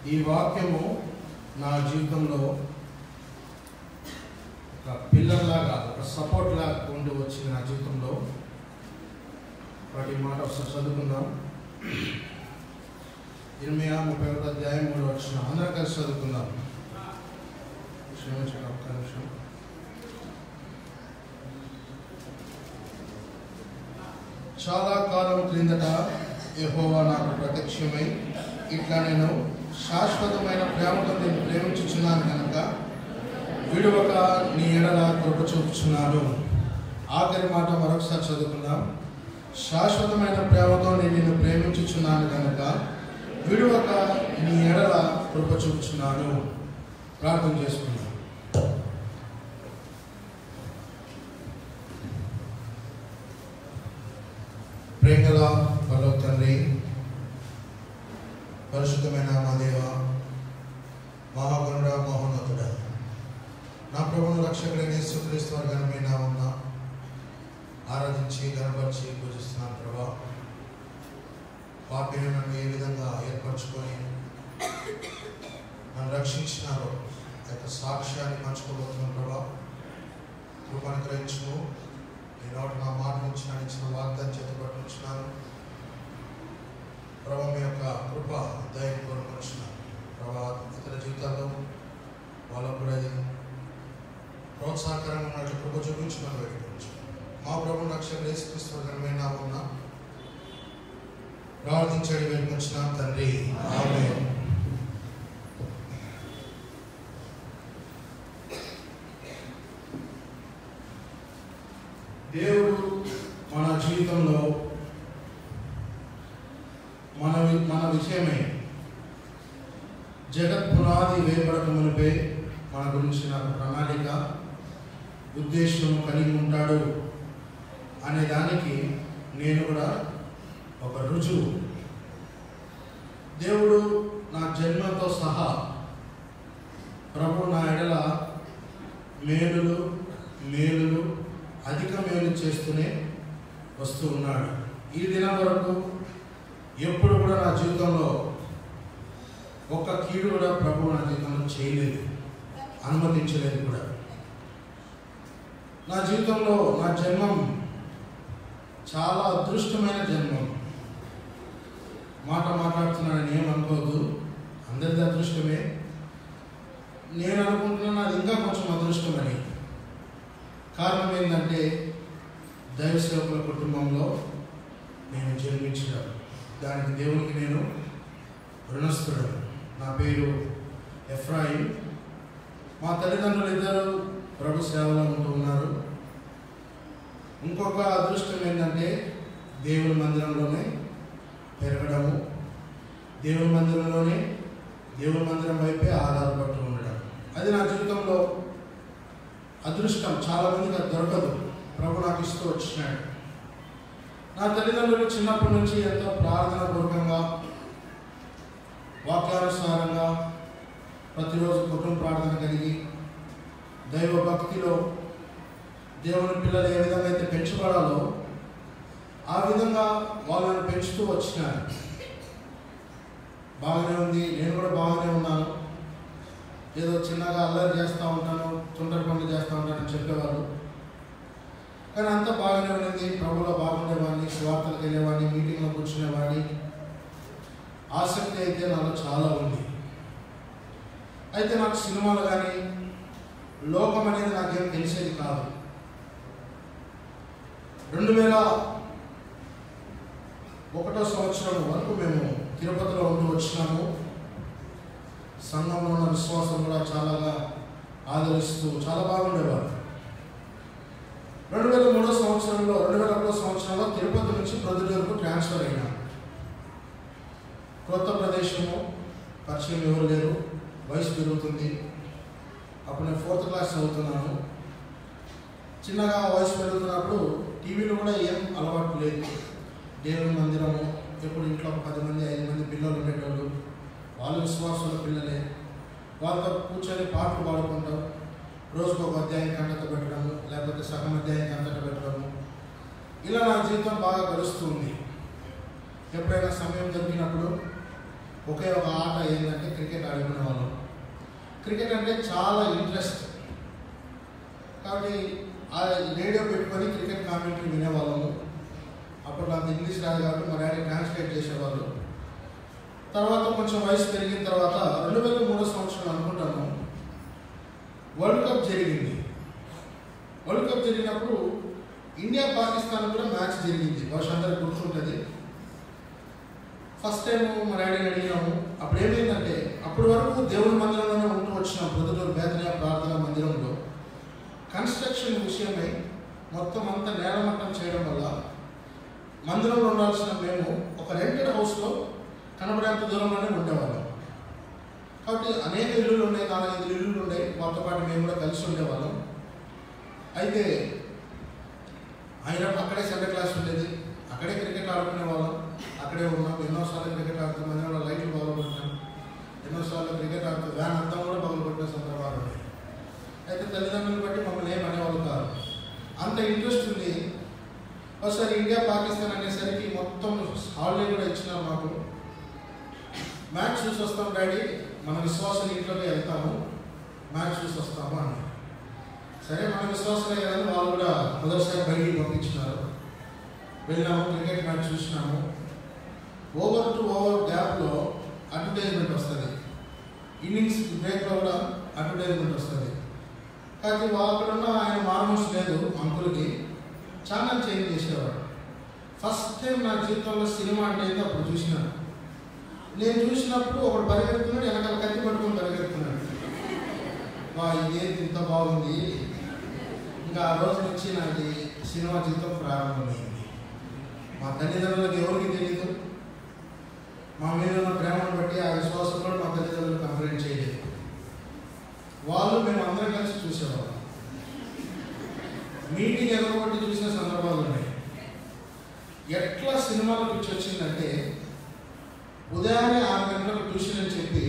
ఈ వాక్యము నా జీవితంలో ఒక పిల్లర్ లాగా ఒక సపోర్ట్ లాగా ఉండి వచ్చింది నా జీవితంలో వాటి మాట ఒకసారి చదువుకుందాం ఇరవై ముప్పై ఒకటి అధ్యాయం మూడు వచ్చిన అందరం కలిసి చదువుకుందాం క్షమించండి ఒక్క నిమిషం చాలా కాలం క్రిందట యెహోవా నాకు ప్రత్యక్షమై ఇట్లా నేను శాశ్వతమైన ప్రేమతో నేను ప్రేమించుచున్నాను కనుక విడువక నీ ఎడల కృప చూపుచున్నాను ఆఖరి మాట మరొకసారి చదువుకుందాం శాశ్వతమైన ప్రేమతో నేను నిన్ను ప్రేమించుచున్నాను కనుక విడువక నీ ఎడల కృప చూపుచున్నాను ప్రార్థన చేసుకుందాం ప్రేమల పరలో తండ్రి పరిశుద్ధమైన మా దేవ మహాగణుడ మహోన్నతుడ నా ప్రభును రక్షకుడైన యేసుక్రీస్తు వారి ఘనమైన నామమున ఆరాధించి గనపరిచి పూజిస్తున్నాను ప్రభా పాపిని నన్ను ఏ విధంగా ఏర్పరచుకొని నన్ను రక్షించినారో ఆ యొక్క సాక్ష్యాన్ని పంచుకోబోతున్నాను ప్రభా కృపను గ్రహించును ఈ నోట నా మాట నుంచి నన్ను ఇచ్చిన వాగ్దాన్ని చేత పట్టుకుంటున్నాను ప్రభా మీ యొక్క కృప దయని కోరుకుంటున్నాను ప్రభా ఇతర జీవితాల్లో వాళ్ళకు కూడా ఇది ప్రోత్సాహకరంగా ఉన్నట్లు కృప చూపించమని వేడుకోవచ్చు మా ప్రభు రక్షణ యేసుక్రీస్తు ఘనమైన ఉన్న ప్రార్థించడి వేడుకొచ్చిన తండ్రి ఆమేన్ దేవుడు మన జీవితంలో మన వి- మన విషయమై జగత్ పునాది వేయబడక మునిపే మన గురించిన ప్రణాళిక ఉద్దేశం కలిగి ఉంటాడు అనే దానికి నేను కూడా ఒక రుజువు దేవుడు నా జన్మతో సహా ప్రభు నా ఎడల మేలులు మేలులు అధిక మేలు చేస్తూనే వస్తూ ఉన్నాడు ఈ దినం వరకు ఎప్పుడు కూడా నా జీవితంలో ఒక్క కీడు కూడా ప్రభు నా జీవితంలో చేయలేదు అనుమతించలేదు కూడా నా జీవితంలో నా జన్మం చాలా అదృష్టమైన జన్మం మాట మాట్లాడుతున్నానని ఏమనుకోవద్దు అందరిది అదృష్టమే నేను అనుకుంటున్నాను అది ఇంకా కొంచెం అదృష్టమని కారణం ఏంటంటే దైవ సేవకుల కుటుంబంలో నేను జన్మించడం దానికి దేవునికి నేను రుణస్థుడను నా పేరు ఎఫ్రాయిం మా తల్లిదండ్రులు ఇద్దరు ప్రభు సేవలో ఉంటూ ఉన్నారు ఇంకొక అదృష్టం ఏంటంటే దేవుని మందిరంలోనే పెరగడము దేవుని మందిరంలోనే దేవుని మందిరం వైపే ఆధారపడుతూ ఉండడం అది నా జీవితంలో అదృష్టం చాలా మందికి అది దొరకదు ప్రభు నాకు ఇస్తూ వచ్చినాడు నా తల్లిదండ్రులు చిన్నప్పటి నుంచి ఎంతో ప్రార్థన పూర్వకంగా వాక్యానుసారంగా ప్రతిరోజు కుటుంబ ప్రార్థన కలిగి దైవ భక్తిలో దేవుని పిల్లలు ఏ విధంగా అయితే పెంచబడాలో ఆ విధంగా వాళ్ళని పెంచుతూ వచ్చినారు బాగానే ఉంది నేను కూడా బాగానే ఉన్నాను ఏదో చిన్నగా అల్లరి చేస్తూ ఉంటాను తుంటరి పనులు చేస్తూ ఉంటానని చెప్పేవారు కానీ అంతా బాగానే ఉన్నది ప్రభులో బాగుండేవాడిని స్వార్థలకు వెళ్ళేవాడిని మీటింగ్లో కూర్చునేవాడిని ఆసక్తి అయితే నాలో చాలా ఉంది అయితే నాకు సినిమాలు కానీ లోకం అనేది నాకేం తెలిసేది కాదు రెండు వేల ఒకటో సంవత్సరం వరకు మేము తిరుపతిలో ఉండి వచ్చినాము సంఘంలో ఉన్న విశ్వాసం కూడా చాలా ఆదరిస్తూ చాలా బాగుండేవారు రెండు వేల మూడో సంవత్సరంలో రెండు వేల ఒకటో సంవత్సరంలో తిరుపతి నుంచి ప్రొద్దుటూరుకు ట్రాన్స్ఫర్ అయినా కొత్త ప్రదేశము పరిచయం ఎవరు లేరు వయసు పెరుగుతుంది అప్పుడు నేను ఫోర్త్ క్లాస్ చదువుతున్నాను చిన్నగా వయసు పెరుగుతున్నప్పుడు టీవీలో కూడా ఏం అలవాటు లేదు దేవుని మందిరము ఎప్పుడు ఇంట్లో ఒక పది మంది ఐదు మంది పిల్లలు ఉండేటోళ్ళు వాళ్ళ విశ్వాసాల పిల్లలే వాళ్ళతో కూర్చొని పాటలు పాడుకుంటాం రోజుకు ఒక అధ్యాయం కంటత పెట్టడము లేకపోతే సగం అధ్యాయం కంటత పెట్టడము ఇలా నా జీవితం బాగా గడుస్తుంది ఎప్పుడైనా సమయం దొరికినప్పుడు ఒకే ఒక ఆట ఏంటంటే క్రికెట్ ఆడుకునే వాళ్ళం క్రికెట్ అంటే చాలా ఇంట్రెస్ట్ కాబట్టి ఆ రేడియో పెట్టుకొని క్రికెట్ కామెంటరీ వినేవాళ్ళము అప్పుడు నాకు ఇంగ్లీష్ రాదు కాబట్టి మా డాడీ ట్రాన్స్లేట్ చేసేవాళ్ళు తర్వాత కొంచెం వయసు పెరిగిన తర్వాత రెండు వేల మూడో సంవత్సరం అనుకుంటాను వరల్డ్ కప్ జరిగింది వరల్డ్ కప్ జరిగినప్పుడు ఇండియా పాకిస్తాన్ కూడా మ్యాచ్ జరిగింది బహుశా అందరికి గుర్తుంటుంది ఫస్ట్ టైం మా డాడీని అడిగినాము అప్పుడు ఏమైందంటే అప్పటి వరకు దేవుని మందిరంలోనే ఉంటూ వచ్చినాం ప్రొద్దుటూరు బేతనీయ ప్రార్థన మందిరంలో కన్స్ట్రక్షన్ విషయమై మొత్తం అంతా నేలమట్టం చేయడం వల్ల మందిరంలో ఉండాల్సిన మేము ఒక రెంటెడ్ హౌస్లో కనబడేంత దూరంలోనే ఉండేవాళ్ళం కాబట్టి అనేక ఇల్లులు ఉన్నాయి నాలుగైదు ఇల్లులు ఉన్నాయి వాళ్ళతో పాటు మేము కూడా కలిసి ఉండేవాళ్ళం అయితే ఆయన అక్కడే సెకండ్ క్లాస్ ఉండేది అక్కడే క్రికెట్ ఆడుకునే వాళ్ళం అక్కడే ఉన్నాం ఎన్నోసార్లు క్రికెట్ ఆడుతూ మందిరంలో లైట్లు పగలగొట్టాం ఎన్నోసార్లు క్రికెట్ ఆడుతూ వ్యాన్ అంతా కూడా పగలగొట్టిన సందర్భాలు ఉన్నాయి అయితే తల్లిదండ్రులు బట్టి మమ్మల్ని ఏమనేవాళ్ళు కాదు అంత ఇంట్రెస్ట్ ఉంది ఒకసారి ఇండియా పాకిస్తాన్ అనేసరికి మొత్తం హాలిడే కూడా ఇచ్చినారు మాకు మ్యాచ్ చూసి వస్తాం డాడీ మన విశ్వాసం ఇంట్లోకి వెళ్తాము మ్యాచ్ చూసి వస్తాము అని సరే మన విశ్వాసమే కదా వాళ్ళు కూడా మొదటిసారి బయటికి పంపించినారు వెళ్ళినాము క్రికెట్ మ్యాచ్ చూసినాము ఓవర్ టు ఓవర్ గ్యాప్లో అడ్వర్టైజ్మెంట్ వస్తుంది ఇన్నింగ్స్ బ్రేక్లో కూడా అడ్వర్టైజ్మెంట్ వస్తుంది కానీ వాళ్ళకున్న ఆయన మార్మోస్ లేదు అంకుల్కి ఛానల్ చేంజ్ చేసేవాడు ఫస్ట్ టైం నా జీవితంలో సినిమా అంటే ఏంటో అప్పుడు చూసినాను నేను చూసినప్పుడు ఒకడు పరిగెడుతున్నాడు వెనకాల కత్తి పట్టుకొని పరిగెడుతున్నాడు వా ఇదేంటి ఇంత బాగుంది ఇంకా ఆ రోజు నుంచి నాకు ఈ సినిమా జీవితం ప్రారంభమైంది మా తల్లిదండ్రులకు ఎవరికి తెలియదు మా మీద ఉన్న ప్రేమను బట్టి ఆ విశ్వాసంలో మా తల్లిదండ్రులు కంప్లైంట్ చేయలేదు వాళ్ళు మేము అందరం కలిసి చూసేవాళ్ళం మీటింగ్ ఎగరగొట్టి చూసిన సందర్భాలు ఉన్నాయి ఎట్లా సినిమాల పిచ్చి వచ్చిందంటే ఉదయాన్నే ఆరు గంటలకు ట్యూషన్ అని చెప్పి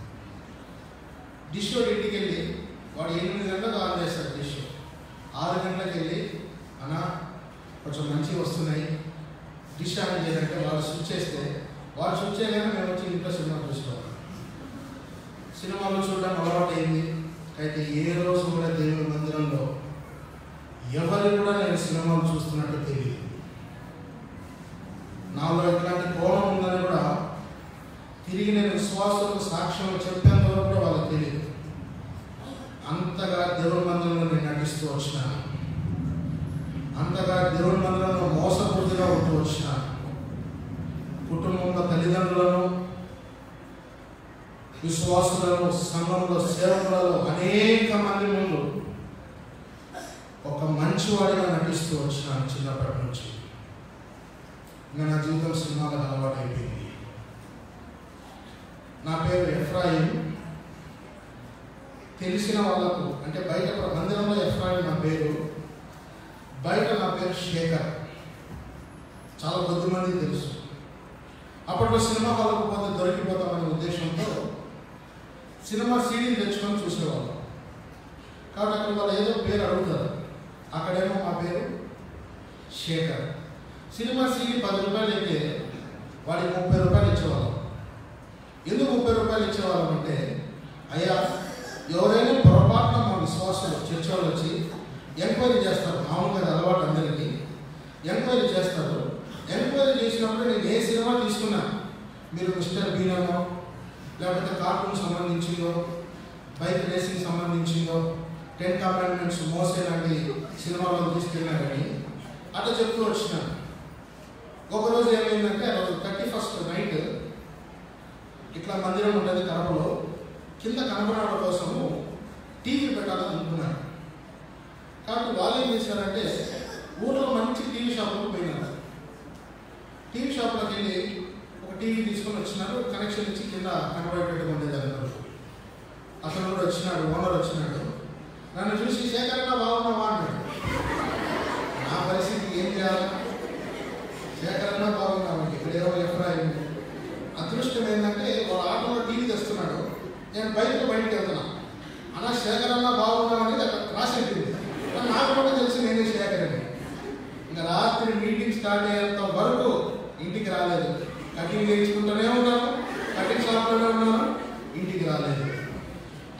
డిష్ వాడు ఇంటికి వెళ్ళి వాడు ఎనిమిది గంటలకు ఆన్ చేస్తాడు డిష్ ఆరు గంటలకు వెళ్ళి అన్న కొంచెం మంచిగా వస్తున్నాయి డిష్ ఆన్ చేయాలంటే వాళ్ళు స్విచ్ చేస్తే వాళ్ళు స్విచ్ చేయగానే మేము వచ్చి ఇంట్లో సినిమా చూసుకోవాలి సినిమాలు చూడడం అలవాటు అయింది అయితే ఏ రోజు కూడా దేవుని మందిరంలో ఎవరు కూడా నేను సినిమాలు చూస్తున్నట్టు తెలియదు నాలో ఇట్లాంటి కోణం ఉందని కూడా తిరిగి నేను విశ్వాసులకు సాక్ష్యం చెప్పేంత వరకు కూడా వాళ్ళకి తెలియదు అంతగా దేవుని మందిరంలో నేను నటిస్తూ వచ్చినాను అంతగా దేవుని మందిరంలో మోసపూర్తిగా ఉంటూ వచ్చినాను కుటుంబంలో తల్లిదండ్రులను విశ్వాసులను సంఘంలో సేవకులలో అనేక మంది ముందు ఒక మంచివాడిగా నటిస్తూ వచ్చినాను చిన్నప్పటి నుంచి ఇంకా నా జీవితం సినిమాలకు అలవాటు అయిపోయింది నా పేరు ఎఫ్రాయిం తెలిసిన వాళ్ళకు అంటే బయట ప్ర- మందిరంలో ఎఫ్రాయిం నా పేరు బయట నా పేరు శేఖర్ చాలా కొద్ది మంది తెలుసు అప్పట్లో సినిమా హాల్కి పోతే దొరికిపోతామనే ఉద్దేశంతో సినిమా సీడీని తెచ్చుకొని చూసేవాళ్ళం కాబట్టి అక్కడ వాళ్ళు ఏదో పేరు అడుగుతారు అక్కడేమో మా పేరు శేఖర్ సినిమా సీడీ పది రూపాయలు అయితే వాడికి ముప్పై రూపాయలు ఇచ్చేవాళ్ళం ఎందుకు ముప్పై రూపాయలు ఇచ్చేవాళ్ళం అంటే అయ్యా ఎవరైనా పొరపాటున మా విశ్వాసాలు చర్చ వాళ్ళు వచ్చి ఎంక్వైరీ చేస్తారు మామూలుగా అది అలవాటు అందరికీ ఎంక్వైరీ చేస్తారు ఎంక్వైరీ చేసినప్పుడు నేను ఏ సినిమా తీసుకున్నా మీరు మిస్టర్ బీనమో లేకపోతే కార్టూన్ సంబంధించిందో బైక్ రేసింగ్ సంబంధించిందో టెన్ కమాండ్మెంట్స్ మోసే లాంటి సినిమాలో తీసుకెళ్ళినా కానీ అట్లా చెప్తూ వచ్చినాను ఒకరోజు ఏమైందంటే ఆ రోజు థర్టీ ఫస్ట్ నైట్ ఇట్లా మందిరం ఉంటుంది కడపలో కింద కనపడడం కోసము టీవీ పెట్టాలని అనుకున్నాను కాబట్టి వాళ్ళు ఏం చేశారంటే ఊళ్ళో మంచి టీవీ షాప్లోకి పోయినారు టీవీ షాప్లోకి వెళ్ళి ఒక టీవీ తీసుకొని వచ్చినారు కనెక్షన్ ఇచ్చి కింద కనబడేటట్టుగా ఉండేది అన్నారు అతను కూడా వచ్చినాడు ఓనర్ వచ్చినాడు నన్ను చూసి శేఖరన్న బాగున్నావా అన్నాడు నా పరిస్థితి ఏం చేయాలి శేఖరన్న బాగున్నావు ఇక్కడ ఏమో ఎఫ్రాయిం అదృష్టం ఏంటంటే వాళ్ళ ఆటోలో టీవీ తెస్తున్నాడు నేను బయటకు బయటకు వెళ్తున్నా అన్న శేఖరన్న బాగున్నావు అనేది అక్కడ రాసేట్టింది కానీ నాకు కూడా తెలిసి నేనే శేఖర్ అని ఇంకా రాత్రి మీటింగ్ స్టార్ట్ అయ్యేంత వరకు ఇంటికి రాలేదు కటింగ్ చేయించుకుంటూనే ఉన్నాను కటింగ్ షాప్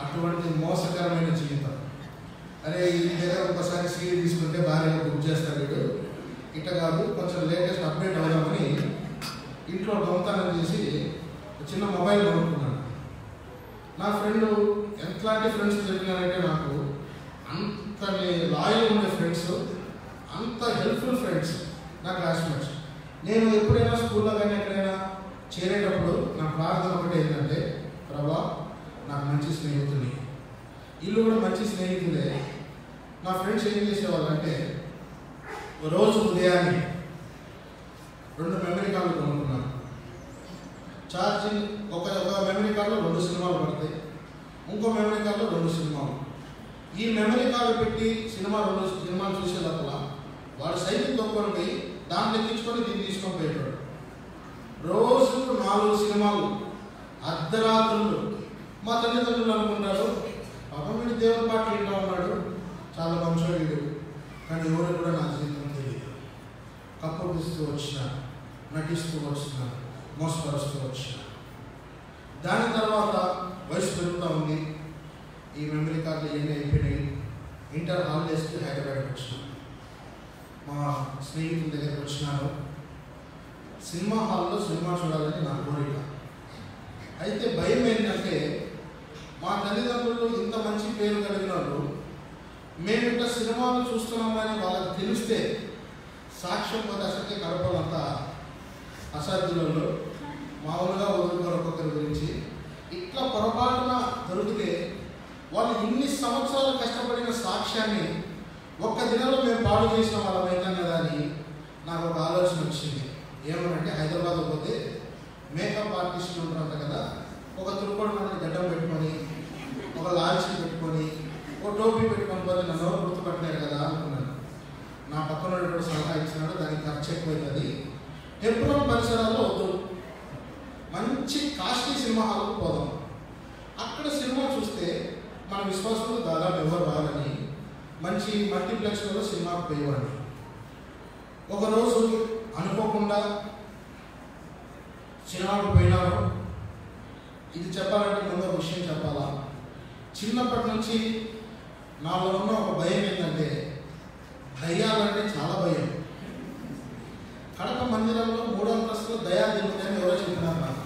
అటువంటి మోసకరమైన జీవితం అరే ఈ దగ్గర ఒకసారి సీడీ తీసుకుంటే భార్యగా బుక్ చేస్తారు వీడు ఇట్ట కాదు కొంచెం లేటెస్ట్ అప్డేట్ అవుదామని ఇంట్లో దొంగతనం చేసి ఒక చిన్న మొబైల్ కొనుక్కున్నాను నా ఫ్రెండ్ ఎంతలాంటి ఫ్రెండ్స్ దొరికినారంటే నాకు అంత లాయల్ ఉండే ఫ్రెండ్స్ అంత హెల్ప్ఫుల్ ఫ్రెండ్స్ నా క్లాస్మేట్స్ నేను ఎప్పుడైనా స్కూల్లో కానీ ఎక్కడైనా చేరేటప్పుడు నా ప్రార్థన ఒకటి ఏంటంటే ప్రభా నాకు మంచి స్నేహితుని వీళ్ళు కూడా మంచి స్నేహితులే నా ఫ్రెండ్స్ ఏం చేసేవాళ్ళంటే రోజు ఉదయాన్నే రెండు మెమరీ కార్డులు కొనుక్కున్నాను ఛార్జింగ్ ఒక ఒక మెమరీ కార్డులో రెండు సినిమాలు పడతాయి ఇంకో మెమరీ కార్డులో రెండు సినిమాలు ఈ మెమరీ కార్డు పెట్టి సినిమా రెండు సినిమాలు చూసే లోపల వాడు సైకిల్ తొక్కొని పోయి దాన్ని ఎక్కించుకొని దీన్ని తీసుకొని పోయేటాడు రోజు నాలుగు సినిమాలు అర్ధరాత్రులు మా తల్లిదండ్రులు అనుకుంటారు పాపం వీడు దేవుని పాటలు వింటా ఉన్నాడు చాలా మంచోడు కానీ ఎవరు కూడా నా జీవితం తెలియదు కప్పగిస్తూ వచ్చిన నటిస్తూ వచ్చిన మోసపరుస్తూ వచ్చిన దాని తర్వాత వయసు పెరుగుతూ ఉంది ఈ మెమరీ కార్డులు ఎన్ని అయిపోయినాయి ఇంటర్ హాలిడేస్కి హైదరాబాద్కి వచ్చినాను మా స్నేహితుల దగ్గరికి వచ్చినాను సినిమా హాల్లో సినిమా చూడాలని నా కోరిక అయితే భయం ఏంటంటే మా తల్లిదండ్రులు ఇంత మంచి పేరు కలిగిన వాళ్ళు మేము ఇట్లా సినిమాలు చూస్తున్నామని వాళ్ళకి తెలిస్తే సాక్ష్యం పోతే అసలుకే గడపడంతా అసాధ్యులలో మామూలుగా వదులుకోరు ఒక్కొక్కరి గురించి ఇట్లా పొరపాటున దొరికితే వాళ్ళు ఇన్ని సంవత్సరాలు కష్టపడిన సాక్ష్యాన్ని ఒక్క దినంలో మేము పాడు చేసిన వాళ్ళం అవుతాం కదా అని నాకు ఒక ఆలోచన వచ్చింది ఏమనంటే హైదరాబాద్ పోతే మేకప్ ఆర్టిస్టులు ఉంటారంట కదా ఒక తురుకోడు మనకి గడ్డం పెట్టుకొని ఒక లాల్చి పెట్టుకొని ఒక టోపీ పెట్టుకొని పోతే నన్ను ఎవరు గుర్తుపట్టలేరు కదా అనుకున్నాను నా పక్కన ఉన్నటువంటి సలహా ఇచ్చినాడు దానికి ఖర్చు ఎక్కువైతుంది టెంపురం పరిసరాల్లో వద్దు మంచి కాస్ట్లీ సినిమా హాల్కి పోదాం అక్కడ సినిమా చూస్తే మన విశ్వాసంలో దాదాపు ఎవరు రాలని మంచి మల్టీప్లెక్స్లో సినిమాకి పోయేవాడిని ఒకరోజు అనుకోకుండా సినిమాకు పోయినాను ఇది చెప్పాలంటే ముందు ఒక విషయం చెప్పాలా చిన్నప్పటి నుంచి నాలో ఉన్న ఒక భయం ఏంటంటే దయ్యాలంటే చాలా భయం కడప మందిరంలో మూడో అంతస్తులో దయా దిగుతాయని ఎవరో చెప్పినారు నాకు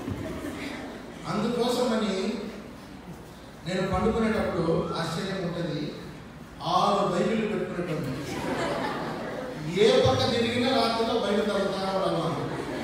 అందుకోసమని నేను పండుకునేటప్పుడు ఆశ్చర్యం ఉంటుంది ఆరు బైబిల్ పెట్టుకునేటప్పుడు ఏ పక్క తిరిగినా రాత్రిలో బయట తగ్గుతా ఉన్నాను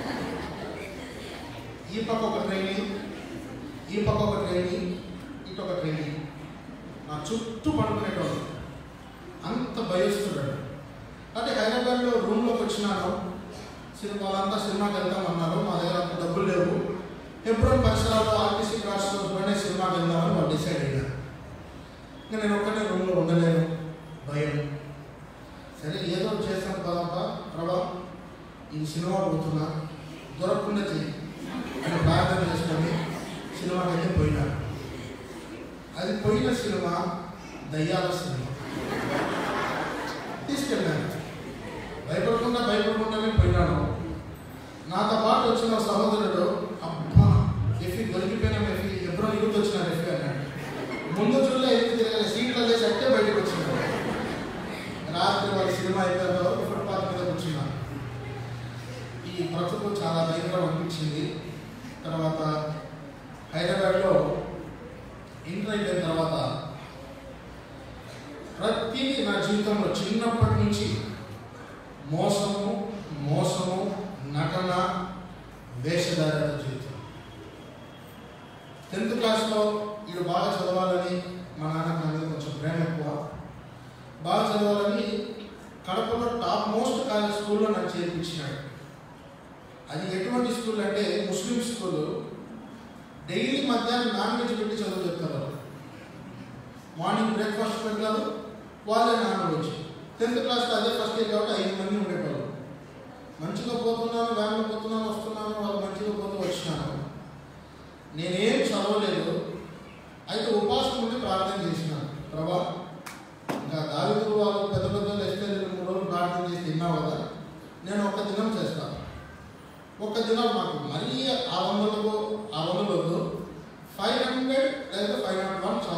ఈ పక్క ఒక ట్రైనింగ్ ఈ పక్క ఒక ట్రైనింగ్ ఇటు ఒక ట్రైనింగ్ నా చుట్టూ పడుకునేటోడు అంత భయస్తున్నాడు అంటే హైదరాబాద్లో రూమ్లోకి వచ్చినాను సినిమా వాళ్ళంతా సినిమాకి వెళ్తామన్నారు మా దగ్గర అంత డబ్బులు లేవు ఎప్పుడో పరిసరాల్లో ఆర్టీసీ క్రాస్ రోడ్లోనే సినిమాకి వెళ్దామని వాళ్ళు డిసైడ్ అయ్యారు ఇంకా నేను ఒక్కనే రూమ్లో ఉండలేను భయం సరే ఏదో ఒకటి చేస్తాను కదప్ప ప్రభా ఈ సినిమా పోతున్నా దొరకకుండా చెయ్యి అని ప్రార్థన చేసుకొని సినిమాకి అయితే పోయినాను అది పోయిన సినిమా దయ్యాల సినిమా తీసుకెళ్ళాను భయపడకుండా భయపడకుండానే పోయినాను నాతో పాటు వచ్చిన సహోదరుడు అబ్బా ఎఫీ దొరికిపోయిన ఎఫీ ఎప్పుడో యూత్ వచ్చిన ఎఫీ అన్నాడు ముందు చూడలే ఎందుకు తిరగలేదు సీట్లో లేచి అట్టే బయటకు వచ్చినాడు రాత్రి వాళ్ళ సినిమా అయిపోయిన తర్వాత ఫుట్పాత్ మీద కూర్చున్నాను ఈ బ్రతుకు చాలా భయంకరం అనిపించింది తర్వాత హైదరాబాద్లో ఇంటర్ అయిపోయిన తర్వాత ప్రతిదీ నా జీవితంలో చిన్నప్పటి నుంచి మోసము మోసము నటన వేషధారత జీవితం టెన్త్ క్లాస్లో వీడు బాగా చదవాలని మా నాన్నకు నా మీద కొంచెం ప్రేమ ఎక్కువ బాగా చదవాలని కడపలో టాప్ మోస్ట్ కాలేజ్ స్కూల్లో నాకు చేర్పించినాడు అది ఎటువంటి స్కూల్ అంటే ముస్లిం స్కూల్ డైలీ మధ్యాహ్నం నాన్ వెజ్ పెట్టి చదువు చెప్తారు వాళ్ళు. మార్నింగ్ బ్రేక్ఫాస్ట్ పెడతారు వాళ్ళే నాన్ వెజ్ టెన్త్ క్లాస్లో అదే ఫస్ట్ ఇయర్ కాబట్టి ఐదు మంది ఉండేవాళ్ళు మంచిగా పోతున్నాను వ్యాన్లో పోతున్నాను వస్తున్నాను వాళ్ళు మంచిగా పోతూ వచ్చినాను నేనేం చదవలేదు అయితే ఉపాసం ఉండి ప్రార్థన చేసినాను ప్రభా ఇంకా దావిదు వాళ్ళు పెద్ద పెద్ద ఎస్తే మూడు రోజులు ప్రార్థన చేసి తిన్నావు కదా నేను ఒక దినం చేస్తాను ఒక దినం మాకు మరీ ఆ వందలకు ఆ వందలు వద్దు ఫైవ్ హండ్రెడ్ లేదా ఫైవ్ నాట్ వన్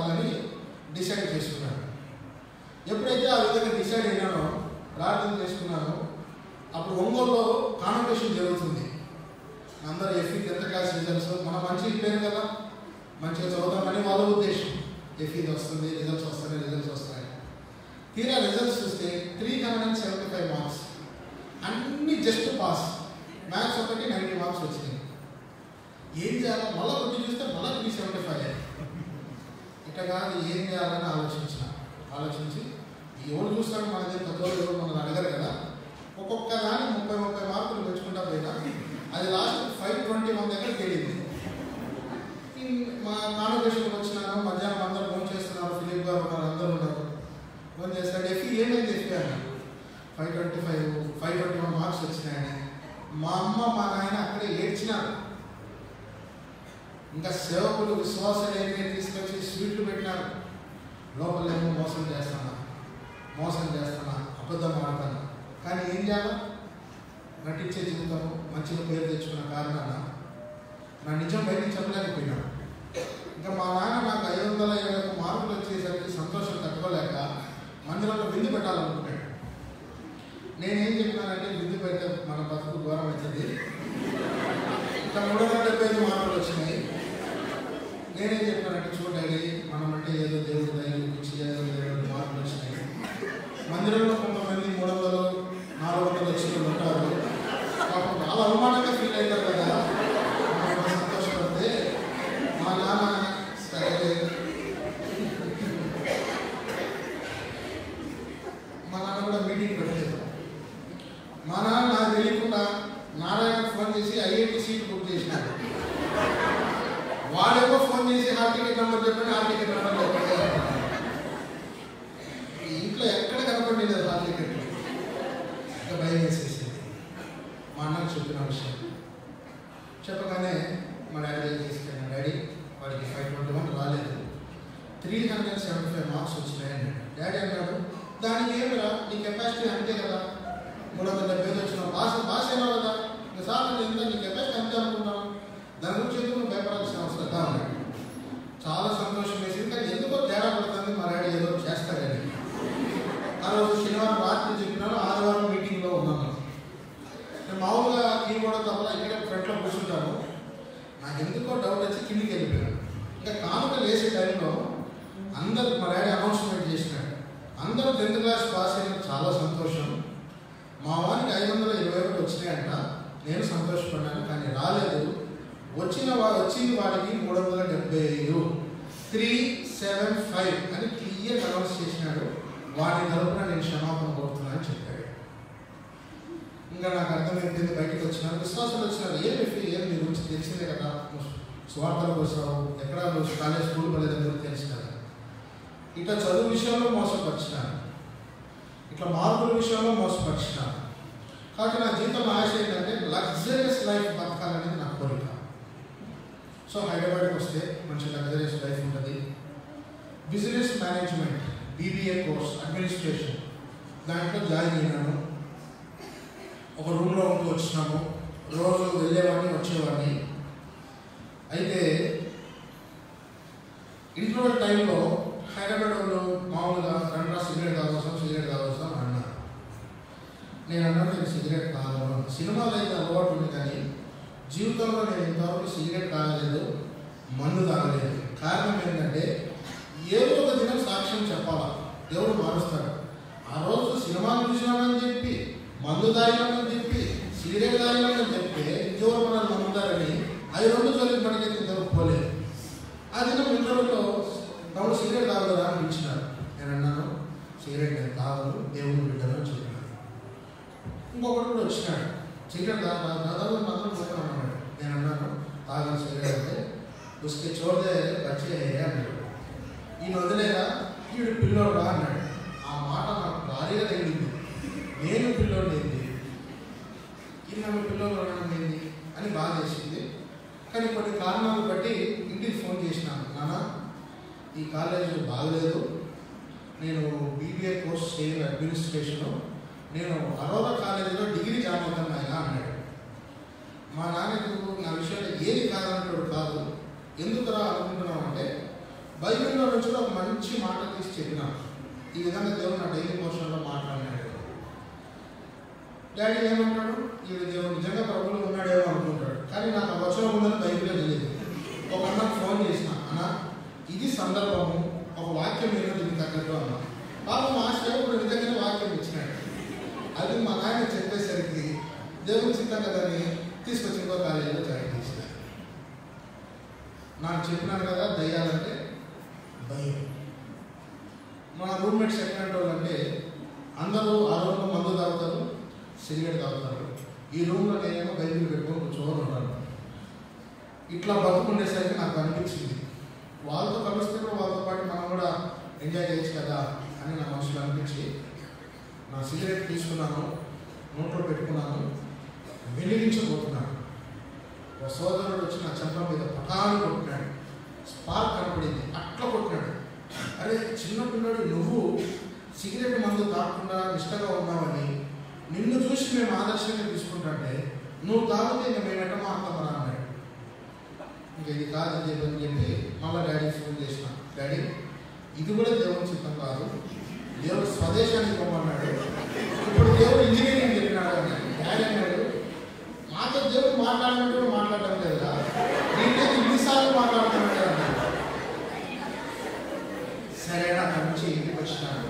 ఎప్పుడైతే ఆ విధంగా డిసైడ్ అయినానో ప్రార్థన చేసుకున్నానో అప్పుడు ఒంగోలులో కాన్వకేషన్ జరుగుతుంది అందరూ ఎఫ్ఈ టెన్త్ క్లాస్ రిజల్ట్స్ మనం మంచి పేరు కదా మంచిగా చదువుతామని వాళ్ళ ఉద్దేశం ఎఫ్ఈది వస్తుంది రిజల్ట్స్ వస్తాయి రిజల్ట్స్ వస్తాయి తీరా రిజల్ట్స్ చూస్తే three hundred and seventy five marks అన్ని జస్ట్ పాస్ మ్యాథ్స్ ఒకటి నైంటీ మార్క్స్ వచ్చినాయి ఏం చేయాలో మళ్ళీ కొద్ది చూస్తే మళ్ళీ త్రీ సెవెంటీ ఫైవ్ ఇట్లా కాదు ఏం చేయాలని ఆలోచించిన ఆలోచించి ఎవరు చూస్తాడు మన దగ్గర పెద్దవాళ్ళు ఎవరు మనల్ని అడగరు కదా ఒక్కొక్క దాన్ని ముప్పై ముప్పై మార్కులు పెంచుకుంటా పోయినా అది లాస్ట్ ఫైవ్ ట్వంటీ వన్ దగ్గరికి వెళ్ళింది ఇన్- మా కాన్వర్సేషన్కి వచ్చినాను మధ్యాహ్నం అందరూ ఫోన్ చేస్తున్నారు ఫిలిప్ గారు ఉన్నారు అందరూ ఉన్నారు ఫోన్ చేస్తాడు ఎఫీ ఏమైంది ఎఫీ అన్న five twenty five five twenty one marks వచ్చినాయని మా అమ్మ మా నాయన అక్కడే ఏడ్చినారు ఇంకా సేవకులు విశ్వాసాలు తీసుకొచ్చి స్వీట్లు పెట్టినారు లోపలేమో మోసం చేస్తానా మోసం చేస్తానా అబద్ధం ఆడతాను కానీ ఏం చేయాలి నటించే జీవితము మంచిగా పేరు తెచ్చుకున్న కారణాన నా నిజం బయటికి చెప్పలేకపోయినాను ఇంకా మా నాన్న నాకు ఐదు వందల ఇరవై ఒక్క మార్కులు వచ్చేసరికి సంతోషం తట్టుకోలేక మందిరంలో విందు పెట్టాలనుకున్నాడు నేనేం చెప్పినానంటే విందు పెడితే మన బతుకు ఘోరం అవుతుంది ఇంకా మూడు వందల డెబ్బై ఐదు మార్కులు వచ్చినాయి నేనేం చెప్పానంటే చూడండి మనం అంటే ఏదో దేవుడు దయలు ఇచ్చి ఏదో దేవుడు మార్పులు వచ్చినాయి మందిరంలో కొంతమంది మూడు వందలు నాలుగు వందలు వచ్చిన వాళ్ళు ఉంటారు పాపం చాలా అవమానంగా ఫీల్ అవుతారు కదా మనం సంతోషపడితే మా నాన్న సరే మా నాన్న కూడా మీటింగ్ పెట్టలేదు మా నాన్న నాకు తెలియకుండా నారాయణ ఫోన్ చేసి ఐఐటి సీట్ బుక్ చేసినాడు వాడేమో ఫోన్ చేసి హాల్ టికెట్ నెంబర్ చెప్పండి హాల్ టికెట్ నెంబర్ చెప్పండి ఈ ఇంట్లో ఎక్కడ కనపడి లేదు హాల్ టికెట్ ఇంకా భయం వేసేసింది మా అన్నకు చెప్పిన విషయం చెప్పగానే మా డాడీ దగ్గర తీసుకెళ్ళిన డాడీ వాడికి ఫైవ్ ట్వంటీ వన్ రాలేదు three hundred seventy five marks వచ్చినాయి అన్నాడు డాడీ అన్నాడు దానికి ఏమిరా నీ కెపాసిటీ అంతే కదా మూడు వందల డెబ్బై ఐదు వచ్చిన భాష భాష ఏమో కదా ఇంకా సార్ నేను ఎంత నీ కెపాసిటీ అంతే అనుకుంటాను దాని గురించి ఎందుకు నువ్వు భయపడాల్సిన అవసరం లేదా అన్నాడు చాలా సంతోషం వేసింది కానీ ఎందుకో తేడా పడుతుంది మా డాడీ ఏదో చేస్తాడని ఆ రోజు శనివారం రాత్రి చెప్పినాను ఆదివారం మీటింగ్లో ఉన్నాను నేను మామూలుగా కీబోర్డ్ తప్ప ఇక్కడ ఫ్రంట్లో కూర్చుంటాను నాకు ఎందుకో డౌట్ వచ్చి కిందికి వెళ్ళిపోయాను ఇంకా కానుక వేసే టైంలో అందరు మా డాడీ అనౌన్స్మెంట్ చేసినాడు అందరూ టెన్త్ క్లాస్ పాస్ అయిన చాలా సంతోషం మా వారికి ఐదు వందల ఇరవై ఒకటి వచ్చినాయంట నేను సంతోషపడ్డాను కానీ రాలేదు వచ్చిన వా వచ్చింది వాడికి మూడు వందల డెబ్బై ఐదు త్రీ సెవెన్ ఫైవ్ అని క్లియర్ అనౌన్స్ చేసినాడు వాడి తరపున నేను క్షమాపణ కోరుతున్నాను అని చెప్పాడు ఇంకా నాకు అర్థమైపోయింది బయటకు వచ్చినారు విశ్వాసాలు వచ్చినారు ఏం ఎఫ్ఈ ఏం నీ గురించి తెలిసిందే కదా నువ్వు స్వార్థలకు వస్తావు ఎక్కడ నువ్వు కాలేజ్ స్కూల్ వెళ్ళేదని తెలుసు కదా ఇట్లా చదువు విషయంలో మోసపరిచినాను ఇట్లా మార్పుల విషయంలో మోసపరిచినాను కాబట్టి నా జీవితంలో ఆశ ఏంటంటే లగ్జరియస్ లైఫ్ బతకాలనేది నా కోరిక సో హైదరాబాద్కి వస్తే మంచి లగ్జరియస్ లైఫ్ ఉంటుంది business management BBA course administration దాంట్లో జాయిన్ అయినాను ఒక రూమ్లో ఉంటూ వచ్చినాము రోజు వెళ్ళేవాడిని వచ్చేవాడిని అయితే ఇంటర్వెల్ టైంలో హైదరాబాద్ వాళ్ళు మామూలుగా రండ్రా సిగరెట్ తాగొస్తాం సిగరెట్ తాగొస్తాం అని అన్నారు నేను అన్నాను నేను సిగరెట్ తాగను సినిమాలో అయితే అలవాటు ఉంది కానీ జీవితంలో నేను ఇంతవరకు సిగరెట్ తాగలేదు మందు తాగలేదు కారణం ఏంటంటే ఏదో ఒక దినం సాక్ష్యం చెప్పాలా దేవుడు మారుస్తాడు ఆ రోజు సినిమాలు చూసినామని చెప్పి మందు తాగినామని చెప్పి సిగరెట్ తాగినామని చెప్తే ఇంకెవరు మనల్ని నమ్ముతారని అవి రెండు చోట్ల మనకైతే ఇంతవరకు పోలేదు ఆ దినం ఇంటర్వ్యూలో తమ్ముడు సిగరెట్ తాగదా అని పిలిచినారు నేను అన్నాను సిగరెట్ నేను తాగను దేవుని బిడ్డను అని చెప్పినాను ఇంకొకటి కూడా వచ్చినాడు సిగరెట్ తాగా దాదాపు మాత్రం పోతాను అన్నాడు నేను అన్నాను తాగను సిగరెట్ అంటే ఉస్కే చూడదే బచ్చే అన్నాడు ఈయన వదిలేరా ఈడు పిల్లోడా అన్నాడు ఆ మాట నాకు భారీగా తగిలింది నేను పిల్లోడు ఏంది ఈయన పిల్లోడు అనడం ఏంది అని బాధ చేసింది కానీ కొన్ని కారణాలు బట్టి ఇంటికి ఫోన్ చేసినాను నాన్న ఈ కాలేజ్ బాగలేదు నేను బీబీఏ కోర్స్ చేయాలి అడ్మినిస్ట్రేషను నేను అరోరా కాలేజీలో డిగ్రీ జాయిన్ అవుతాను ఆయన అన్నాడు మా నాన్నకు నా విషయంలో ఏది కాదన్నట్టు కాదు ఎందుకురా అనుకుంటున్నాం అంటే బైబిల్లో నుంచి కూడా ఒక మంచి మాట తీసి చెప్పినాను ఈ విధంగా దేవుడు నా డైలీ పోర్షన్లో మాట్లాడినాడు డాడీ ఏమంటాడు ఈ దేవుడు నిజంగా ప్రభువులో ఉన్నాడేమో అనుకుంటాడు కానీ నాకు ఆ వచనం ఉందని బైబిల్లో తెలియదు ఒక అన్నకు ఫోన్ చేసిన అన్న ఇది సందర్భము ఒక వాక్యం నేను దీనికి తగ్గట్టు అన్న పాపం మా సేవకుడు నిజంగానే వాక్యం ఇచ్చినాడు అది మా నాయన చెప్పేసరికి దేవుని చిత్తం కదని తీసుకొచ్చి ఇంకో కాలేజీలో జాయిన్ చేసిన నాకు చెప్పినాను కదా దయ్యాలంటే భయం మన రూమ్మేట్స్ ఎట్లాంటి వాళ్ళు అంటే అందరూ ఆ రూమ్లో మందు తాగుతారు సిగరెట్ తాగుతారు ఈ రూమ్లో నేనేమో బైబిల్ పెట్టుకొని కూర్చోని ఉంటాను ఇట్లా బతుకుండేసరికి నాకు అనిపించింది వాళ్ళతో కలిస్తే కూడా వాళ్ళతో పాటు మనం కూడా ఎంజాయ్ చేయొచ్చు కదా అని నా మనసులో అనిపించి నా సిగరెట్ తీసుకున్నాను నోట్లో పెట్టుకున్నాను వెలిగించబోతున్నాను ఒక సోదరుడు వచ్చి నా చెంప మీద పటాలు కొట్టినాడు స్పార్క్ కనపడింది అట్లా కొట్టినాడు అరే చిన్న పిల్లడు నువ్వు సిగరెట్ మందు తాగకుండా నిష్టగా ఉన్నావని నిన్ను చూసి మేము ఆదర్శంగా తీసుకుంటుంటే నువ్వు తాగితే ఇంకా మేము ఎట్ట మారుతామరా అన్నాడు ఇంకా ఇది కాదని చెప్పని చెప్పి మళ్ళీ డాడీ ఫోన్ చేసిన డాడీ ఇది కూడా దేవుని చిత్తం కాదు దేవుడు స్వదేశానికి పోమన్నాడు ఇప్పుడు దేవుడు ఇంజనీరింగ్ చెప్పినాడు అన్నాడు డాడీ అన్నాడు మాతో దేవుడు మాట్లాడినట్టు మాట్లాడడం లేదా నీతో ఇన్నిసార్లు మాట్లాడుతున్నాడు అన్నాడు సరే అక్కడి నుంచి ఇంటికి వచ్చినాడు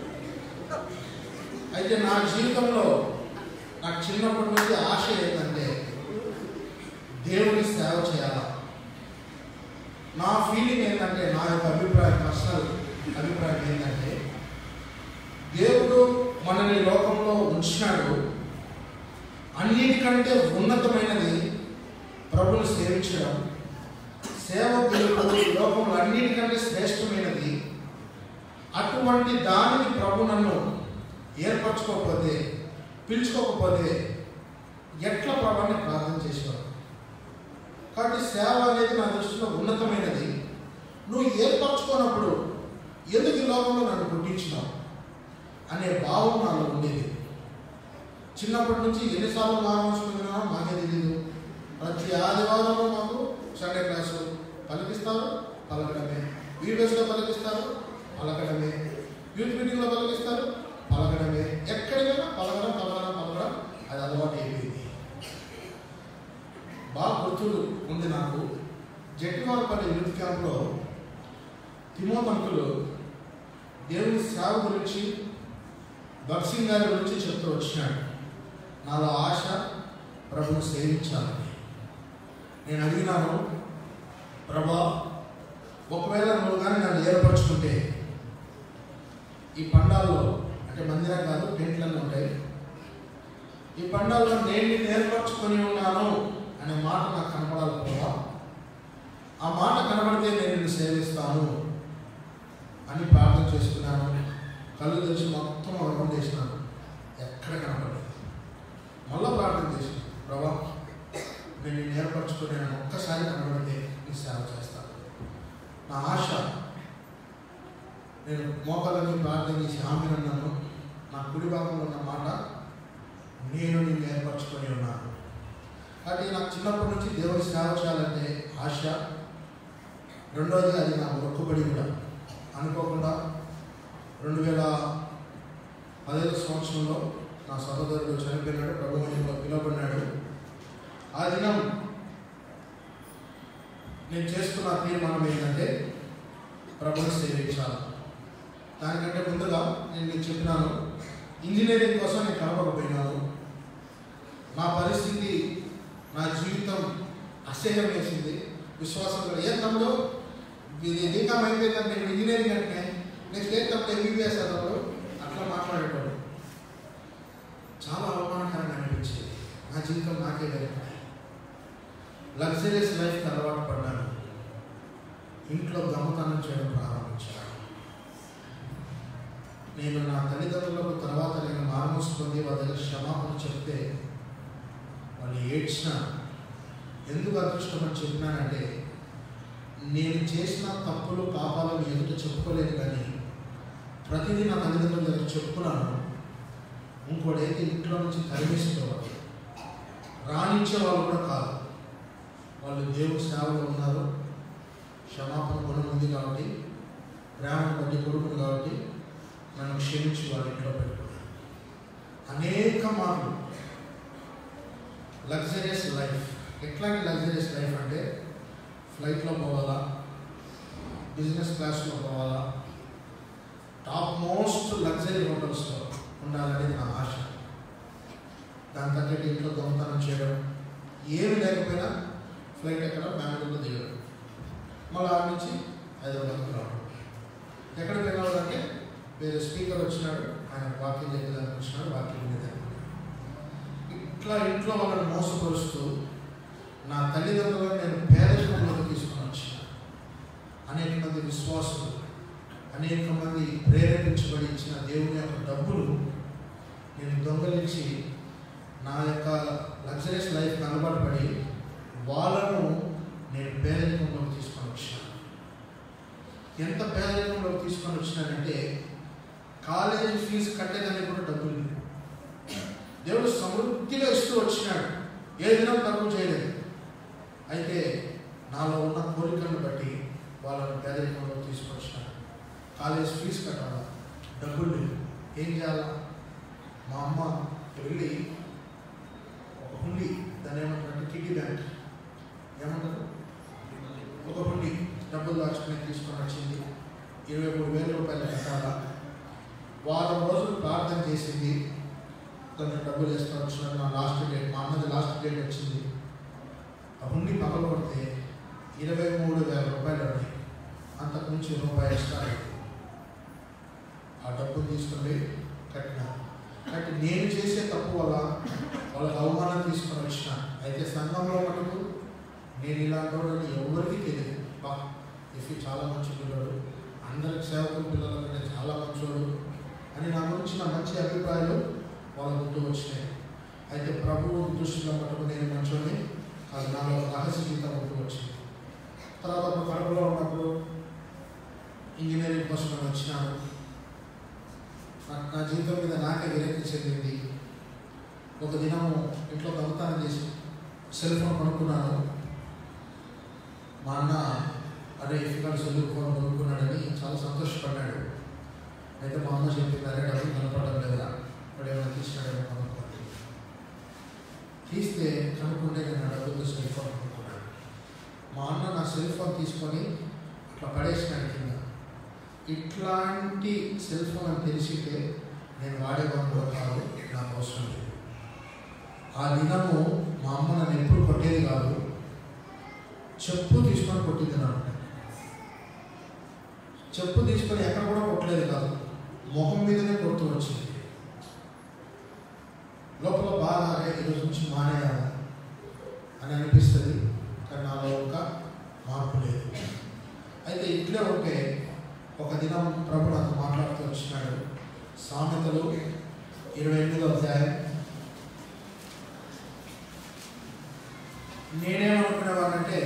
అయితే నా జీవితంలో నాకు చిన్నప్పటి నుంచి ఆశ ఏంటంటే దేవుని సేవ చేయాలా నా ఫీలింగ్ ఏంటంటే నా యొక్క అభిప్రాయం పర్సనల్ అభిప్రాయం ఏంటంటే దేవుడు మనల్ని లోకంలో ఉంచినాడు అన్నిటికంటే ఉన్నతమైనది ప్రభుని సేవించడం సేవ పిలుపు ఈ లోకంలో అన్నిటికంటే శ్రేష్టమైనది అటువంటి దానిని ప్రభు నన్ను ఏర్పరచుకోకపోతే పిలుచుకోకపోతే ఎట్లా ప్రభాన్ని ప్రార్థన చేసేవాడు కాబట్టి సేవ అనేది నా దృష్టిలో ఉన్నతమైనది నువ్వు ఏర్పరచుకోనప్పుడు ఎందుకు ఈ లోకంలో నన్ను పుట్టించినావు అనే భావం నాలో ఉండేది చిన్నప్పటి నుంచి ఎన్నిసార్లు మారించుకున్నానో మాకే తెలియదు ప్రతి ఆదివారం మాకు సండే క్లాసు పలికిస్తారు పలకడమే వీడియోస్లో పలికిస్తారు పలకడమే యూత్ మీటింగ్లో పలికిస్తారు పలకడమే ఎక్కడికైనా పలకడం పలకడం పలకడం అది అలవాటు అయిపోయింది బాగా గుర్తులు ఉంది నాకు జట్టివారపల్లి యూత్ క్యాంప్లో తిమోతంకులు దేవుని సేవ గురించి భక్సింగ్ గారి గురించి చెప్తూ వచ్చినాడు నాలో ఆశ ప్రభును సేవించాలని నేను అడిగినాను ప్రభా ఒకవేళ నువ్వు కానీ నన్ను ఏర్పరచుకుంటే ఈ పండాల్లో అంటే మందిరం కాదు టెంట్లన్నీ ఉంటాయి ఈ పండాల్లో నేను నిన్ను ఏర్పరచుకొని ఉన్నాను అనే మాట నాకు కనపడాలి ప్రభా ఆ మాట కనబడితే నేను నిన్ను సేవిస్తాను అని ప్రార్థన చేసుకున్నాను కళ్ళు తెరిచి మొత్తం రౌండ్ చేసినాను ఎక్కడ కనపడలేదు మళ్ళా ప్రార్థన చేసిన ప్రభా నేను నిన్ను ఏర్పరచుకుని నేను ఒక్కసారి కనబడితే నీ సేవ చేస్తాను నా ఆశ నేను మోకాలని ప్రార్థన చేసి హామీ అన్నాను నా కుడి భాగంలో ఉన్న మాట నేను నిన్ను ఏర్పరచుకొని ఉన్నాను కాబట్టి నాకు చిన్నప్పటి నుంచి దేవుని సేవ చేయాలంటే ఆశ రెండోది అది నా మొక్కుబడి కూడా అనుకోకుండా రెండు వేల పదిహేను సంవత్సరంలో నా సహోదరుడు చనిపోయినాడు ప్రభు మహిమలో పిలువబడినాడు ఆ దినం నేను చేసుకున్న తీర్మానం ఏంటంటే ప్రభుని సేవించాలి దానికంటే ముందుగా నేను నీకు చెప్పినాను ఇంజనీరింగ్ కోసం నేను కలపకపోయినాను నా పరిస్థితి నా జీవితం అసహ్యం వేసింది విశ్వాసం కూడా ఏ తమ్ముడు ఇది బీకామ్ అయిపోయిందంటే నేను ఇంజనీరింగ్ అంటే నెక్స్ట్ ఏ తమ్ముడు ఎంబీబీఎస్ అన్నప్పుడు అట్లా మాట్లాడేటోడు చాలా అవమానకరంగా అనిపించేది నా జీవితం నాకే వెళ్తాయి లగ్జరీస్ లైఫ్కి అలవాటు పడ్డాను ఇంట్లో దొంగతనం చేయడం ప్రారంభించాను నేను నా తల్లిదండ్రులకు తర్వాత నేను మారుమూసుకొని వాళ్ళ దగ్గర క్షమాపణ చెప్తే వాళ్ళు ఏడ్చిన ఎందుకు అదృష్టం అని చెప్పినానంటే నేను చేసిన తప్పులు పాపాలను ఎదుట చెప్పుకోలేదు కానీ ప్రతిదీ నా తల్లిదండ్రుల దగ్గర చెప్పుకున్నాను ఇంకోడైతే ఇంట్లో నుంచి తరిమేసేవాడు రాణించే వాళ్ళు కూడా కాదు వాళ్ళు దేవుని సేవలో ఉన్నారు క్షమాపణ గుణం ఉంది కాబట్టి ప్రేమను బట్టి కొడుకును కాబట్టి నన్ను క్షమించి వాళ్ళ ఇంట్లో పెట్టుకున్నాను అనేక మార్లు లగ్జరియస్ లైఫ్ ఎట్లాంటి లగ్జరియస్ లైఫ్ అంటే ఫ్లైట్లో పోవాలా బిజినెస్ క్లాస్లో పోవాలా టాప్ మోస్ట్ లగ్జరీ హోటల్స్లో ఉండాలనేది నా ఆశ దాని తగ్గట్టు ఇంట్లో దొంగతనం చేయడం ఏమి లేకపోయినా ఫ్లైట్ ఎక్కడ బెంగళూరులో దిగడం మళ్ళీ ఆడ నుంచి హైదరాబాద్కి రావడం ఎక్కడ వెళ్ళాలంటే వేరే స్పీకర్ వచ్చినాడు ఆయన వాకింగ్ చేయడానికి వచ్చినాడు వాకింగ్ వినేదానికి ఇట్లా ఇంట్లో వాళ్ళని మోసపరుస్తూ నా తల్లిదండ్రులను నేను పేదరికంలోకి తీసుకొని వచ్చిన అనేక మంది విశ్వాసులు అనేక మంది ప్రేరేపించబడి ఇచ్చిన దేవుని యొక్క డబ్బులు నేను దొంగలించి నా యొక్క లగ్జరీస్ లైఫ్కి అలవాటు పడి వాళ్ళను నేను పేదరికంలోకి తీసుకొని వచ్చినాను ఎంత పేదరికంలోకి తీసుకొని వచ్చినానంటే కాలేజీ ఫీజు కట్టేదానికి కూడా డబ్బులు లేవు దేవుడు సమృద్ధిగా ఇస్తూ వచ్చినాడు ఏ దినం తక్కువ చేయలేదు అయితే నాలో ఉన్న కోరికలను బట్టి వాళ్ళని పేదరికంలో తీసుకొచ్చినాడు కాలేజ్ ఫీజు కట్టాలా డబ్బులు లేవు ఏం చేయాలా మా అమ్మ వెళ్ళి ఒక హుండి దాన్ని ఏమంటారంటే కిడ్నీ బ్యాంక్ ఏమంటారు ఒక హుండి డబ్బులు దాచుకుని తీసుకొని వచ్చింది ఇరవై మూడు వేల రూపాయలు కట్టాలా వారం రోజులు ప్రార్థన చేసింది దాంట్లో డబ్బులు వేసుకొని వచ్చినారు నా లాస్ట్ డేట్ మా అన్నది లాస్ట్ డేట్ వచ్చింది ఆ హుండి పగల కొడితే ఇరవై మూడు వేల రూపాయలు ఉన్నాయి అంతకుమించి రూపాయి ఎక్స్ట్రా లేదు. ఆ డబ్బులు తీసుకొని కట్టిన కట్టి నేను చేసే తప్పు వల్ల వాళ్ళకి అవమానం తీసుకొని వచ్చిన అయితే సంఘంలో మటుకు నేను ఇలాంటి వాడని ఎవరికి తెలియదు బా ఇఫీ చాలా మంచి పిల్లడు అందరికి సేవకుల పిల్లల కంటే చాలా మంచోడు అని నా గురించి నా మంచి అభిప్రాయాలు వాళ్ళ ముందు వచ్చినాయి అయితే ప్రభువు దృష్టిలో మటుకు నేను మంచోని అది నాలో రహస్య జీవితం ముందు వచ్చింది తర్వాత ఒక కడుపులో ఉన్నప్పుడు ఇంజనీరింగ్ కోసం నేను వచ్చినాను నా- నా జీవితం మీద నాకే విరక్తి చెందింది ఒక దినము ఇంట్లో దొంగతనం చేసి సెల్ ఫోన్ కొనుక్కున్నాను మా అన్న అరే ఇఫికాల్ సెల్ ఫోన్ కొనుక్కున్నాడని చాలా సంతోషపడ్డాడు అయితే మా అమ్మ చెప్పింది అరే డబ్బులు కనపడడం లేదా వాడు ఏమైనా తీసినాడేమో కనుక్కోండి తీస్తే కనుక్కుంటే నేను ఆ డబ్బులతో సెల్ ఫోన్ కొనుక్కున్నాను మా అన్న నా సెల్ ఫోన్ తీసుకొని అట్లా పడేసినాడు కింద ఇట్లాంటి సెల్ ఫోన్ అని తెలిసింటే నేను వాడేవాడిని కూడా కాదు నాకు అవసరం లేదు ఆ దినము మా అమ్మ నన్ను ఎప్పుడు కొట్టేది కాదు చెప్పు తీసుకొని కొట్టింది నన్ను చెప్పు తీసుకొని ఎక్కడ కూడా కొట్టలేదు కాదు ముఖం మీదనే కొడుతూ వచ్చింది లోపల బాగా "అరే, ఈరోజు నుంచి మానేయాలి అని అనిపిస్తుంది కానీ నాలో ఒక మార్పు లేదు అయితే ఇట్లే ఉంటే ఒక దినం ప్రభు నాతో మాట్లాడుతూ వచ్చినాడు సామెతలు ఇరవై ఎనిమిదో అధ్యాయం నేనేమనుకునేవాడంటే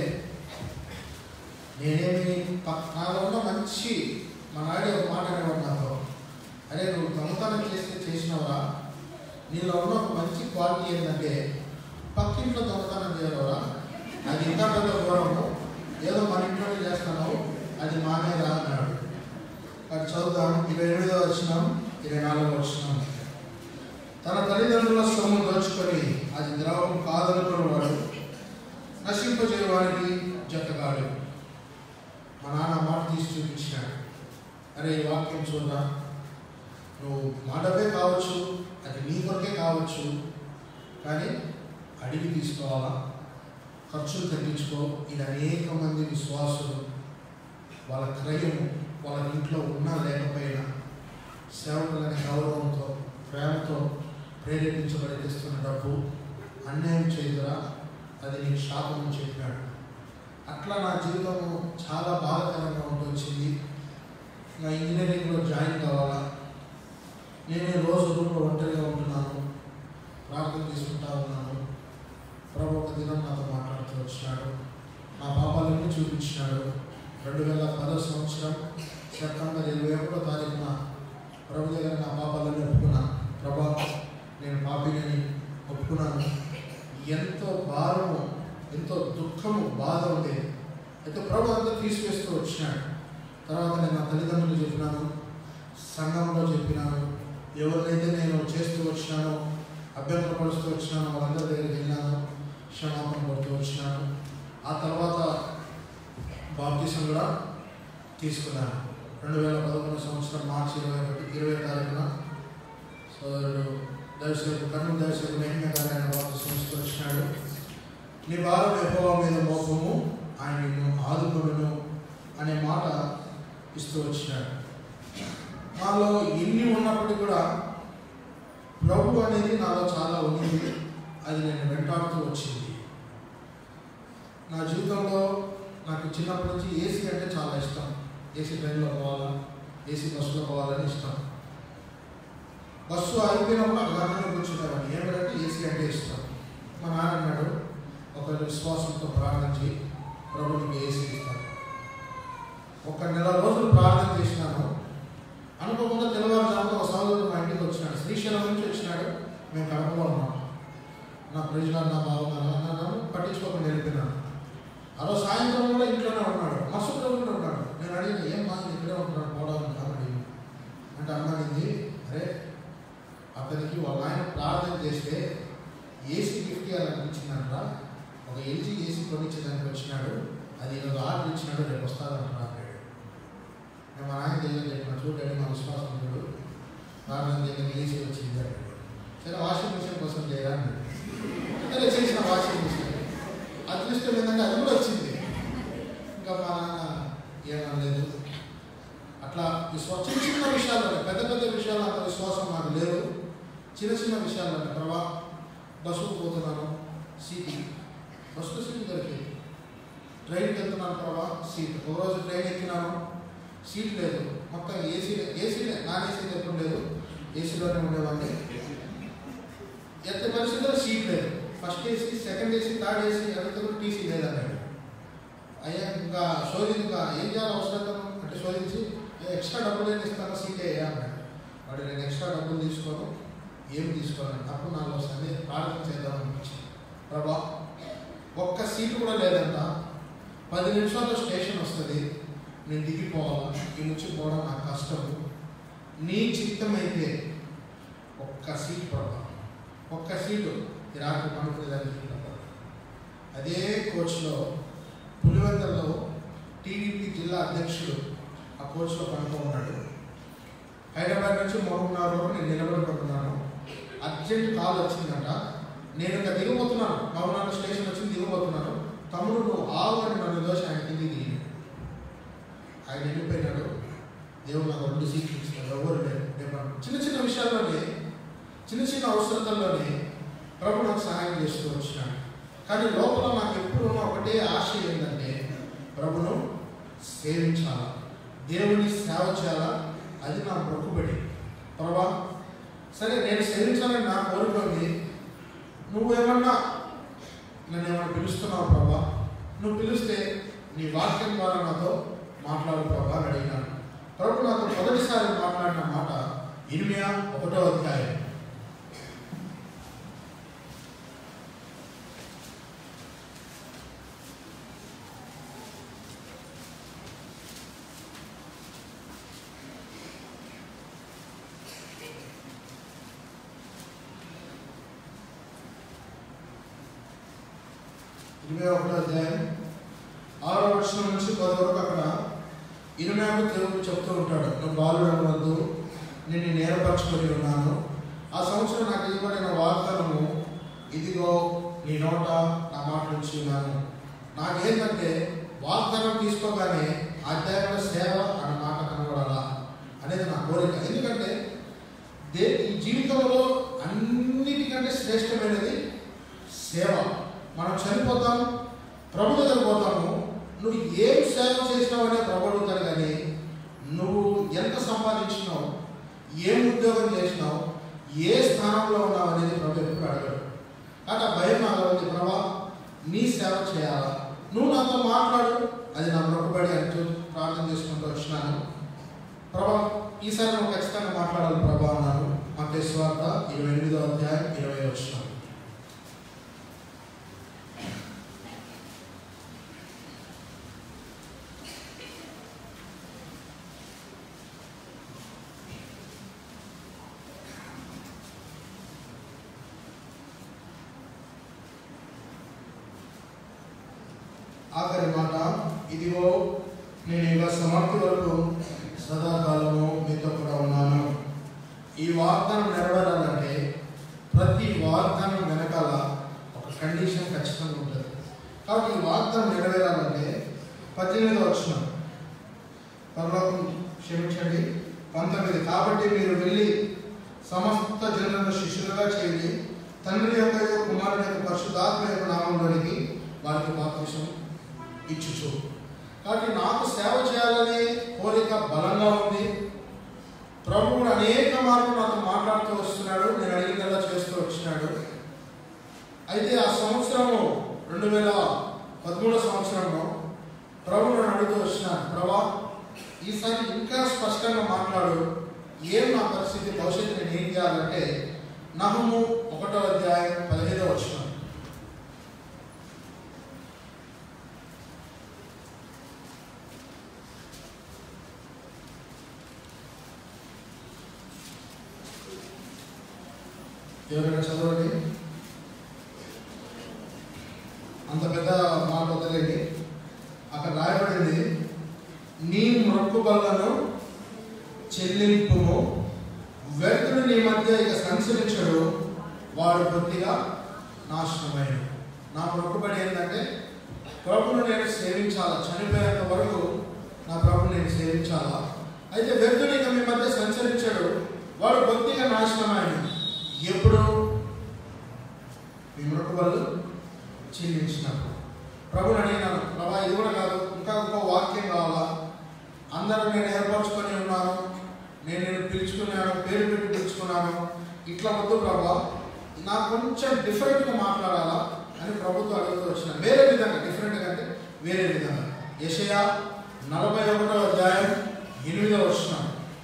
నేనేమి ప- నాలో ఉన్న మంచి మా నాయుడు ఒక మాట అనేవాడు నాతో అరే నువ్వు దొంగతనం చేస్తే చేసినవరా నీలో ఉన్న ఒక మంచి క్వాలిటీ ఏంటంటే పక్కింట్లో దొంగతనం చేయవరా అది ఇంకా పెద్ద ఘోరము ఏదో మన ఇంట్లోనే చేస్తున్నావు అది మానేరా అన్నాడు అది చదువుదాం ఇరవై ఎనిమిదో వచ్చినాం ఇరవై నాలుగో వచ్చినాం తన తల్లిదండ్రుల సొమ్ము దోచుకొని అది ద్రవం కాదనుకున్నవాడు నశింపజేయవాడికి జతగాడు మా నాన్న మాట తీసి చూపించాడు అరే ఈ వాక్యం చూడరా నువ్వు మాటవే కావచ్చు అది నీ కొరకే కావచ్చు కానీ అడిగి తీసుకోవాలా ఖర్చులు తగ్గించుకో ఇది అనేక మంది విశ్వాసులు వాళ్ళ క్రయం వాళ్ళ ఇంట్లో ఉన్నా లేకపోయినా సేవకులని గౌరవంతో ప్రేమతో ప్రేరేపించబడి తెస్తున్న డబ్బు అన్యాయం చేయదురా అది నీకు శాపం అని చెప్పాడు అట్లా నా జీవితం చాలా బాధాకరంగా ఉంటూ వచ్చింది నా ఇంజనీరింగ్లో జాయిన్ కావాలా నేను రోజు రూమ్లో ఒంటరిగా ఉంటున్నాను ప్రార్థన తీసుకుంటా ఉన్నాను ప్రభు ఒక దినం నాతో మాట్లాడుతూ వచ్చినాడు నా పాపాలన్నీ చూపించినాడు రెండు వేల పదో సంవత్సరం సెప్టెంబర్ ఇరవై ఒకటో తారీఖున ప్రభు దగ్గర నా పాపాలన్నీ ఒప్పుకున్నాను ప్రభా నేను పాపిని ఒప్పుకున్నాను ఎంతో భారము ఎంతో దుఃఖము బాధ ఉండేది అయితే ప్రభు అంతా తీసివేస్తూ వచ్చినాడు తర్వాత నేను నా తల్లిదండ్రులు చెప్పినాను సంఘంలో చెప్పినాను ఎవరినైతే నేను చేస్తూ వచ్చినానో అభ్యంతరపరుస్తూ వచ్చినానో వాళ్ళందరి దగ్గరికి వెళ్ళాను క్షమాపణ కొడుతూ వచ్చినాను ఆ తర్వాత బాప్తీసం కూడా తీసుకున్నాను రెండు వేల పదకొండు సంవత్సరం మార్చి ఇరవై ఒకటి ఇరవై తారీఖున సోదరుడు దర్శకుడు కర్నూలు దర్శకుడు మహిమ గారు ఆయన బాప్తీసం తీసుకొచ్చినాడు నీ భారం ఎక్కువ మీద మోపము ఆయన నిన్ను ఆదుకొనును అనే మాట ఇస్తూ వచ్చినాడు నాలో ఎన్ని ఉన్నప్పటికీ కూడా ప్రభు అనేది నాలో చాలా ఉంది అది నేను వెంటాడుతూ వచ్చింది నా జీవితంలో నాకు చిన్నప్పటి నుంచి ఏసీ అంటే చాలా ఇష్టం ఏసీ ట్రైన్లో పోవాలా ఏసీ బస్సులో పోవాలని ఇష్టం బస్సు అయిపోయినప్పుడు అగానే కూర్చుంటామని ఏమిటంటే ఏసీ అంటే ఇష్టం మా నాన్న అన్నాడు ఒక విశ్వాసంతో ప్రార్థించి ప్రభు నీకు ఏసీ ఇస్తాడు ఒక నెల రోజులు ప్రార్థన చేసినాను అనుకోకుండా తెల్లవారుజామున ఒక సహోదరుడు మా ఇంటికి వచ్చినాడు శ్రీశైలం నుంచి వచ్చినాడు మేము కడపలో ఉన్నాం నా ప్రజలు నా బాగున్నాను అన్నాను పట్టించుకోకుండా వెళ్ళిపోయినాను ఆ రోజు సాయంత్రం కూడా ఇంట్లోనే ఉన్నాడు మరుసటి రోజు కూడా ఉన్నాడు నేను అడిగిన ఏం మా ఇక్కడే ఉంటున్నాడు పోవడం కాబట్టి అంటే అన్నది అరే అతనికి వాళ్ళ ఆయన ప్రార్థన చేస్తే ఏసీ గిఫ్ట్ ఇవ్వాలనిపించిందంట ఒక ఎల్జీ ఏసీ కొనిచ్చేదానికి వచ్చినాడు అది ఈరోజు ఆర్డర్ ఇచ్చినాడు రేపు వస్తాదంట అన్నాడు నేను మా నాయన దగ్గర చెప్పిన చూడండి మా విశ్వాసం చూడు ప్రార్థన దగ్గర ఏసీ వచ్చింది అన్నాడు సరే వాషింగ్ మిషన్ కోసం చేయరా అన్నాడు సరే చేసిన వాషింగ్ మిషన్ అదృష్టం ఏంటంటే అది కూడా వచ్చింది ఇంకా మా నాన్న ఏమనలేదు అట్లా విశ్వా చిన్న చిన్న విషయాలు పెద్ద పెద్ద విషయాలు అంత విశ్వాసం నాకు లేదు చిన్న చిన్న విషయాలు అంటే ప్రభా బస్సుకు పోతున్నాను సీట్ బస్సులో సీట్ దొరికింది ట్రైన్కి వెళ్తున్నాను ప్రభా సీట్ ఒక రోజు ట్రైన్ ఎక్కినాను సీట్ లేదు మొత్తం ఏసీ ఏసీలే నాన్ ఏసీ ఎప్పుడు లేదు ఏసీలోనే ఉండేవాడిని ఎత్తే పరిస్థితుల్లో సీట్ లేదు first AC second AC third AC అడిగితే కూడా టీసీ లేదన్నాడు అయ్యా ఇంకా శోధి ఇంకా ఏం చేయాలి అవసరం అంటే శోధించి ఎక్స్ట్రా డబ్బులు ఏం ఇస్తాను సీట్ అయ్యా అన్నాడు వాడు నేను ఎక్స్ట్రా డబ్బులు తీసుకోను ఏం తీసుకోను అప్పుడు నాకు వస్తుంది ప్రార్థన చేద్దాం అనిపించింది ప్రభా ఒక్క సీటు కూడా లేదంట పది నిమిషాల్లో స్టేషన్ వస్తుంది నేను దిగిపోవాలా ఈ నుంచి పోవడం నాకు కష్టము నీ చిత్తమైతే ఒక్క సీట్ ప్రభా ఒక్క సీటు ఈ రాత్రి పనుకునేదానికి అదే కోచ్లో పులివెందులలో టీడీపీ జిల్లా అధ్యక్షుడు ఆ కోచ్లో పనుకో ఉన్నాడు హైదరాబాద్ నుంచి మూడున్నర వరకు నేను నిలబడి పడుతున్నాను అర్జెంట్ కాల్ వచ్చిందంట నేను ఇంకా దిగబోతున్నాను మౌనాడు స్టేషన్ వచ్చి దిగబోతున్నాను తమ్ముడు నువ్వు ఆవు అని నన్ను దోష ఆయన కింది దిగి ఆయన వెళ్ళిపోయినాడు దేవుడు నాకు రెండు సీట్లు ఇచ్చినాడు ఎవరు లేరు నేను చిన్న చిన్న విషయాల్లోనే చిన్న చిన్న అవసరతల్లోనే ప్రభు నాకు సహాయం చేస్తూ వచ్చినాడు కానీ లోపల నాకు ఎప్పుడు ఉన్న ఒకటే ఆశ ఏంటంటే ప్రభును సేవించాలా దేవుని సేవ చేయాలా అది నా మొక్కుబడి ప్రభా సరే నేను సేవించాలని నా కోరిక ఉంది నువ్వేమన్నా నన్ను ఏమన్నా పిలుస్తున్నావు ప్రభా నువ్వు పిలిస్తే నీ వాక్యం ద్వారా నాతో మాట్లాడు ప్రభా అని అడిగినాను ప్రభు నాతో మొదటిసారి మాట్లాడిన మాట ఇనిమియా ఒకటో అధ్యాయం ఇరవై ఒకటో అధ్యాయం ఆరో వర్షం నుంచి పది వరకు అక్కడ ఇరవై దేవుడు చెప్తూ ఉంటాడు నువ్వు బాలుడు అనవద్దు నిన్ను నేరపరచుకొని ఉన్నాను ఆ సంవత్సరం నాకు ఇవ్వబడిన వాగ్దానము ఇదిగో నీ నోట నా మాట నుంచి ఉన్నాను నాకేంటంటే వాగ్దానం తీసుకోగానే అధ్యాయంలో సేవ అన్న మాట కనబడాలా అనేది నా కోరిక ఎందుకంటే దే ఈ జీవితంలో అన్నిటికంటే శ్రేష్టమైనది సేవ మనం చనిపోతాం ప్రభు దగ్గర పోతాము నువ్వు ఏం సేవ చేసినావు అనే ప్రభు అడుగుతాడు కానీ నువ్వు ఎంత సంపాదించినావు ఏం ఉద్యోగం చేసినావు ఏ స్థానంలో ఉన్నావు అనేది ప్రభు ఎప్పుడు అడగడు కాబట్టి ఆ భయం నాలో ఉంది ప్రభా నీ సేవ చేయాలా నువ్వు నాతో మాట్లాడు అది నా మొక్కుబడి అంటూ ప్రార్థన చేసుకుంటూ వచ్చినాను ప్రభా ఈసారి నువ్వు ఖచ్చితంగా మాట్లాడాలి ప్రభా అన్నాను మా వార్త ఇరవై ఎనిమిదో అధ్యాయం ఇరవై వచ్చినాను ఆఖరి మాట ఇదిగో నేను ఇక సమాప్తి వరకు సదాకాలము మీతో కూడా ఉన్నాను ఈ వాగ్దానం నెరవేరాలంటే ప్రతి వాగ్దానం వెనకాల ఒక కండిషన్ ఖచ్చితంగా ఉంటుంది కాబట్టి ఈ వాగ్దానం నెరవేరాలంటే పద్దెనిమిది వచ్చిన పరలోకం క్షమించండి పంతొమ్మిది కాబట్టి మీరు వెళ్ళి సమస్త జనులను శిష్యులుగా చేయండి తండ్రి యొక్క కుమారుని యొక్క పరిశుద్ధాత్మ యొక్క నామంలోనికి వారికి బాప్తిసం ఇచ్చుచు కాబట్టి నాకు సేవ చేయాలనే కోరిక బలంగా ఉంది ప్రభువుడు అనేక మార్లు నాతో మాట్లాడుతూ వస్తున్నాడు నేను అడిగినలా చేస్తూ వచ్చినాడు అయితే ఆ సంవత్సరము రెండు వేల పదమూడో సంవత్సరంలో ప్రభు నన్ను అడుగుతూ వచ్చినాడు ప్రభా ఈసారి ఇంకా స్పష్టంగా మాట్లాడు ఏం నా పరిస్థితి భవిష్యత్తు నేను ఏం చేయాలంటే నహము ఒకటో అధ్యాయం పదిహేదో వచ్చిన ఎవరైనా చదవండి అంత పెద్ద మాట వదిలేండి అక్కడ రాయబడింది నీ మొక్కుబలను చెల్లింపుము వ్యక్తుడు నీ మధ్య ఇక సంచరించడు వాడు కొద్దిగా నాశనమైన నా మొక్కుబడి ఏంటంటే ప్రభును నేను సేవించాలా చనిపోయేంత వరకు నా ప్రభుని నేను సేవించాలా అయితే వ్యక్తుడు ఇక మీ మధ్య సంచరించాడు వాడు కొద్దిగా నాశనమైన ఎప్పుడు మీ మొక్కుబళ్ళు చెల్లించినప్పుడు ప్రభుని అడిగినాను ప్రభా ఇది కూడా కాదు ఇంకా ఇంకో వాక్యం కావాలా అందరూ నేను ఏర్పరచుకొని ఉన్నాను నేను నేను పిలుచుకున్నాను పేరు పెట్టి పిలుచుకున్నాను ఇట్లా వద్దు ప్రభా నాకు కొంచెం డిఫరెంట్గా మాట్లాడాలా అని ప్రభుత్వం అడుగుతూ వచ్చిన వేరే విధంగా డిఫరెంట్గా అంటే వేరే విధంగా యషయా నలభై ఒకటో అధ్యాయం ఎనిమిదో వచ్చిన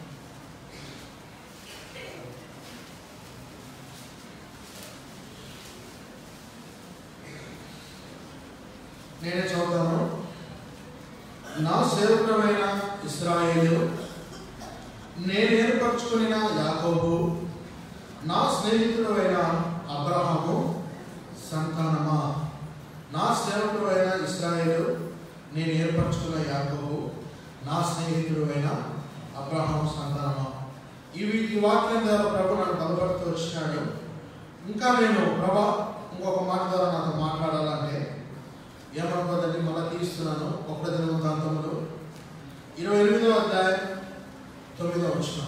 నేనే చదువుతాను నా సేవకుడమైన ఇస్రాయేలు నేను ఏర్పరచుకున్న యాకోబు నా స్నేహితుడైన అబ్రహాము సంతానమా నా సేవకుడైన ఇస్రాయేలు నేను ఏర్పరచుకున్న యాకోబు నా స్నేహితుడైన అబ్రహాము సంతానమా ఇవి ఈ వాక్యం ద్వారా ప్రభు నన్ను బలపడుతూ వచ్చినాడు ఇంకా నేను ప్రభా ఇంకొక మాట ద్వారా నాతో మాట్లాడాలంటే ఏమనుకోదండి మళ్ళీ తీస్తున్నాను ఒకటో దినవృత్తాంతములు ఇరవై ఎనిమిదో అధ్యాయం తొమ్మిదో వచ్చిన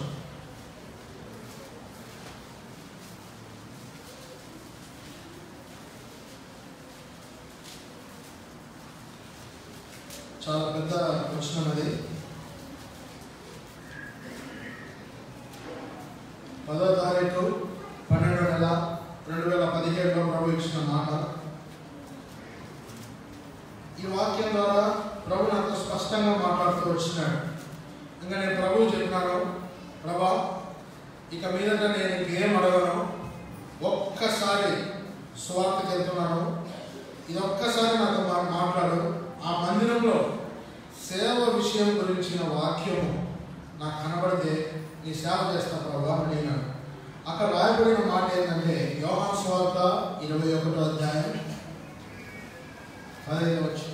చాలా పెద్ద వచనం అది పదో తారీఖు పన్నెండో నెల రెండు వేల పదిహేడులో ప్రభు ఇచ్చిన మాట ఈ వాక్యం ద్వారా ప్రభు నాతో స్పష్టంగా మాట్లాడుతూ వచ్చినాడు ఇంకా నేను ప్రభువు చెప్పినాను ప్రభా ఇక మీదట నేను ఇంకేం అడగను ఒక్కసారి స్వార్థకి వెళ్తున్నాను ఇది ఒక్కసారి నాతో మా- మాట్లాడు ఆ మందిరంలో సేవ విషయం గురించిన వాక్యము నాకు కనబడితే నీ సేవ చేస్తా ప్రభా అని నేను అక్కడ రాయబడిన మాట ఏంటంటే యోహాన్ స్వార్థ ఇరవై ఒకటో అధ్యాయం పదహైదు వచ్చిన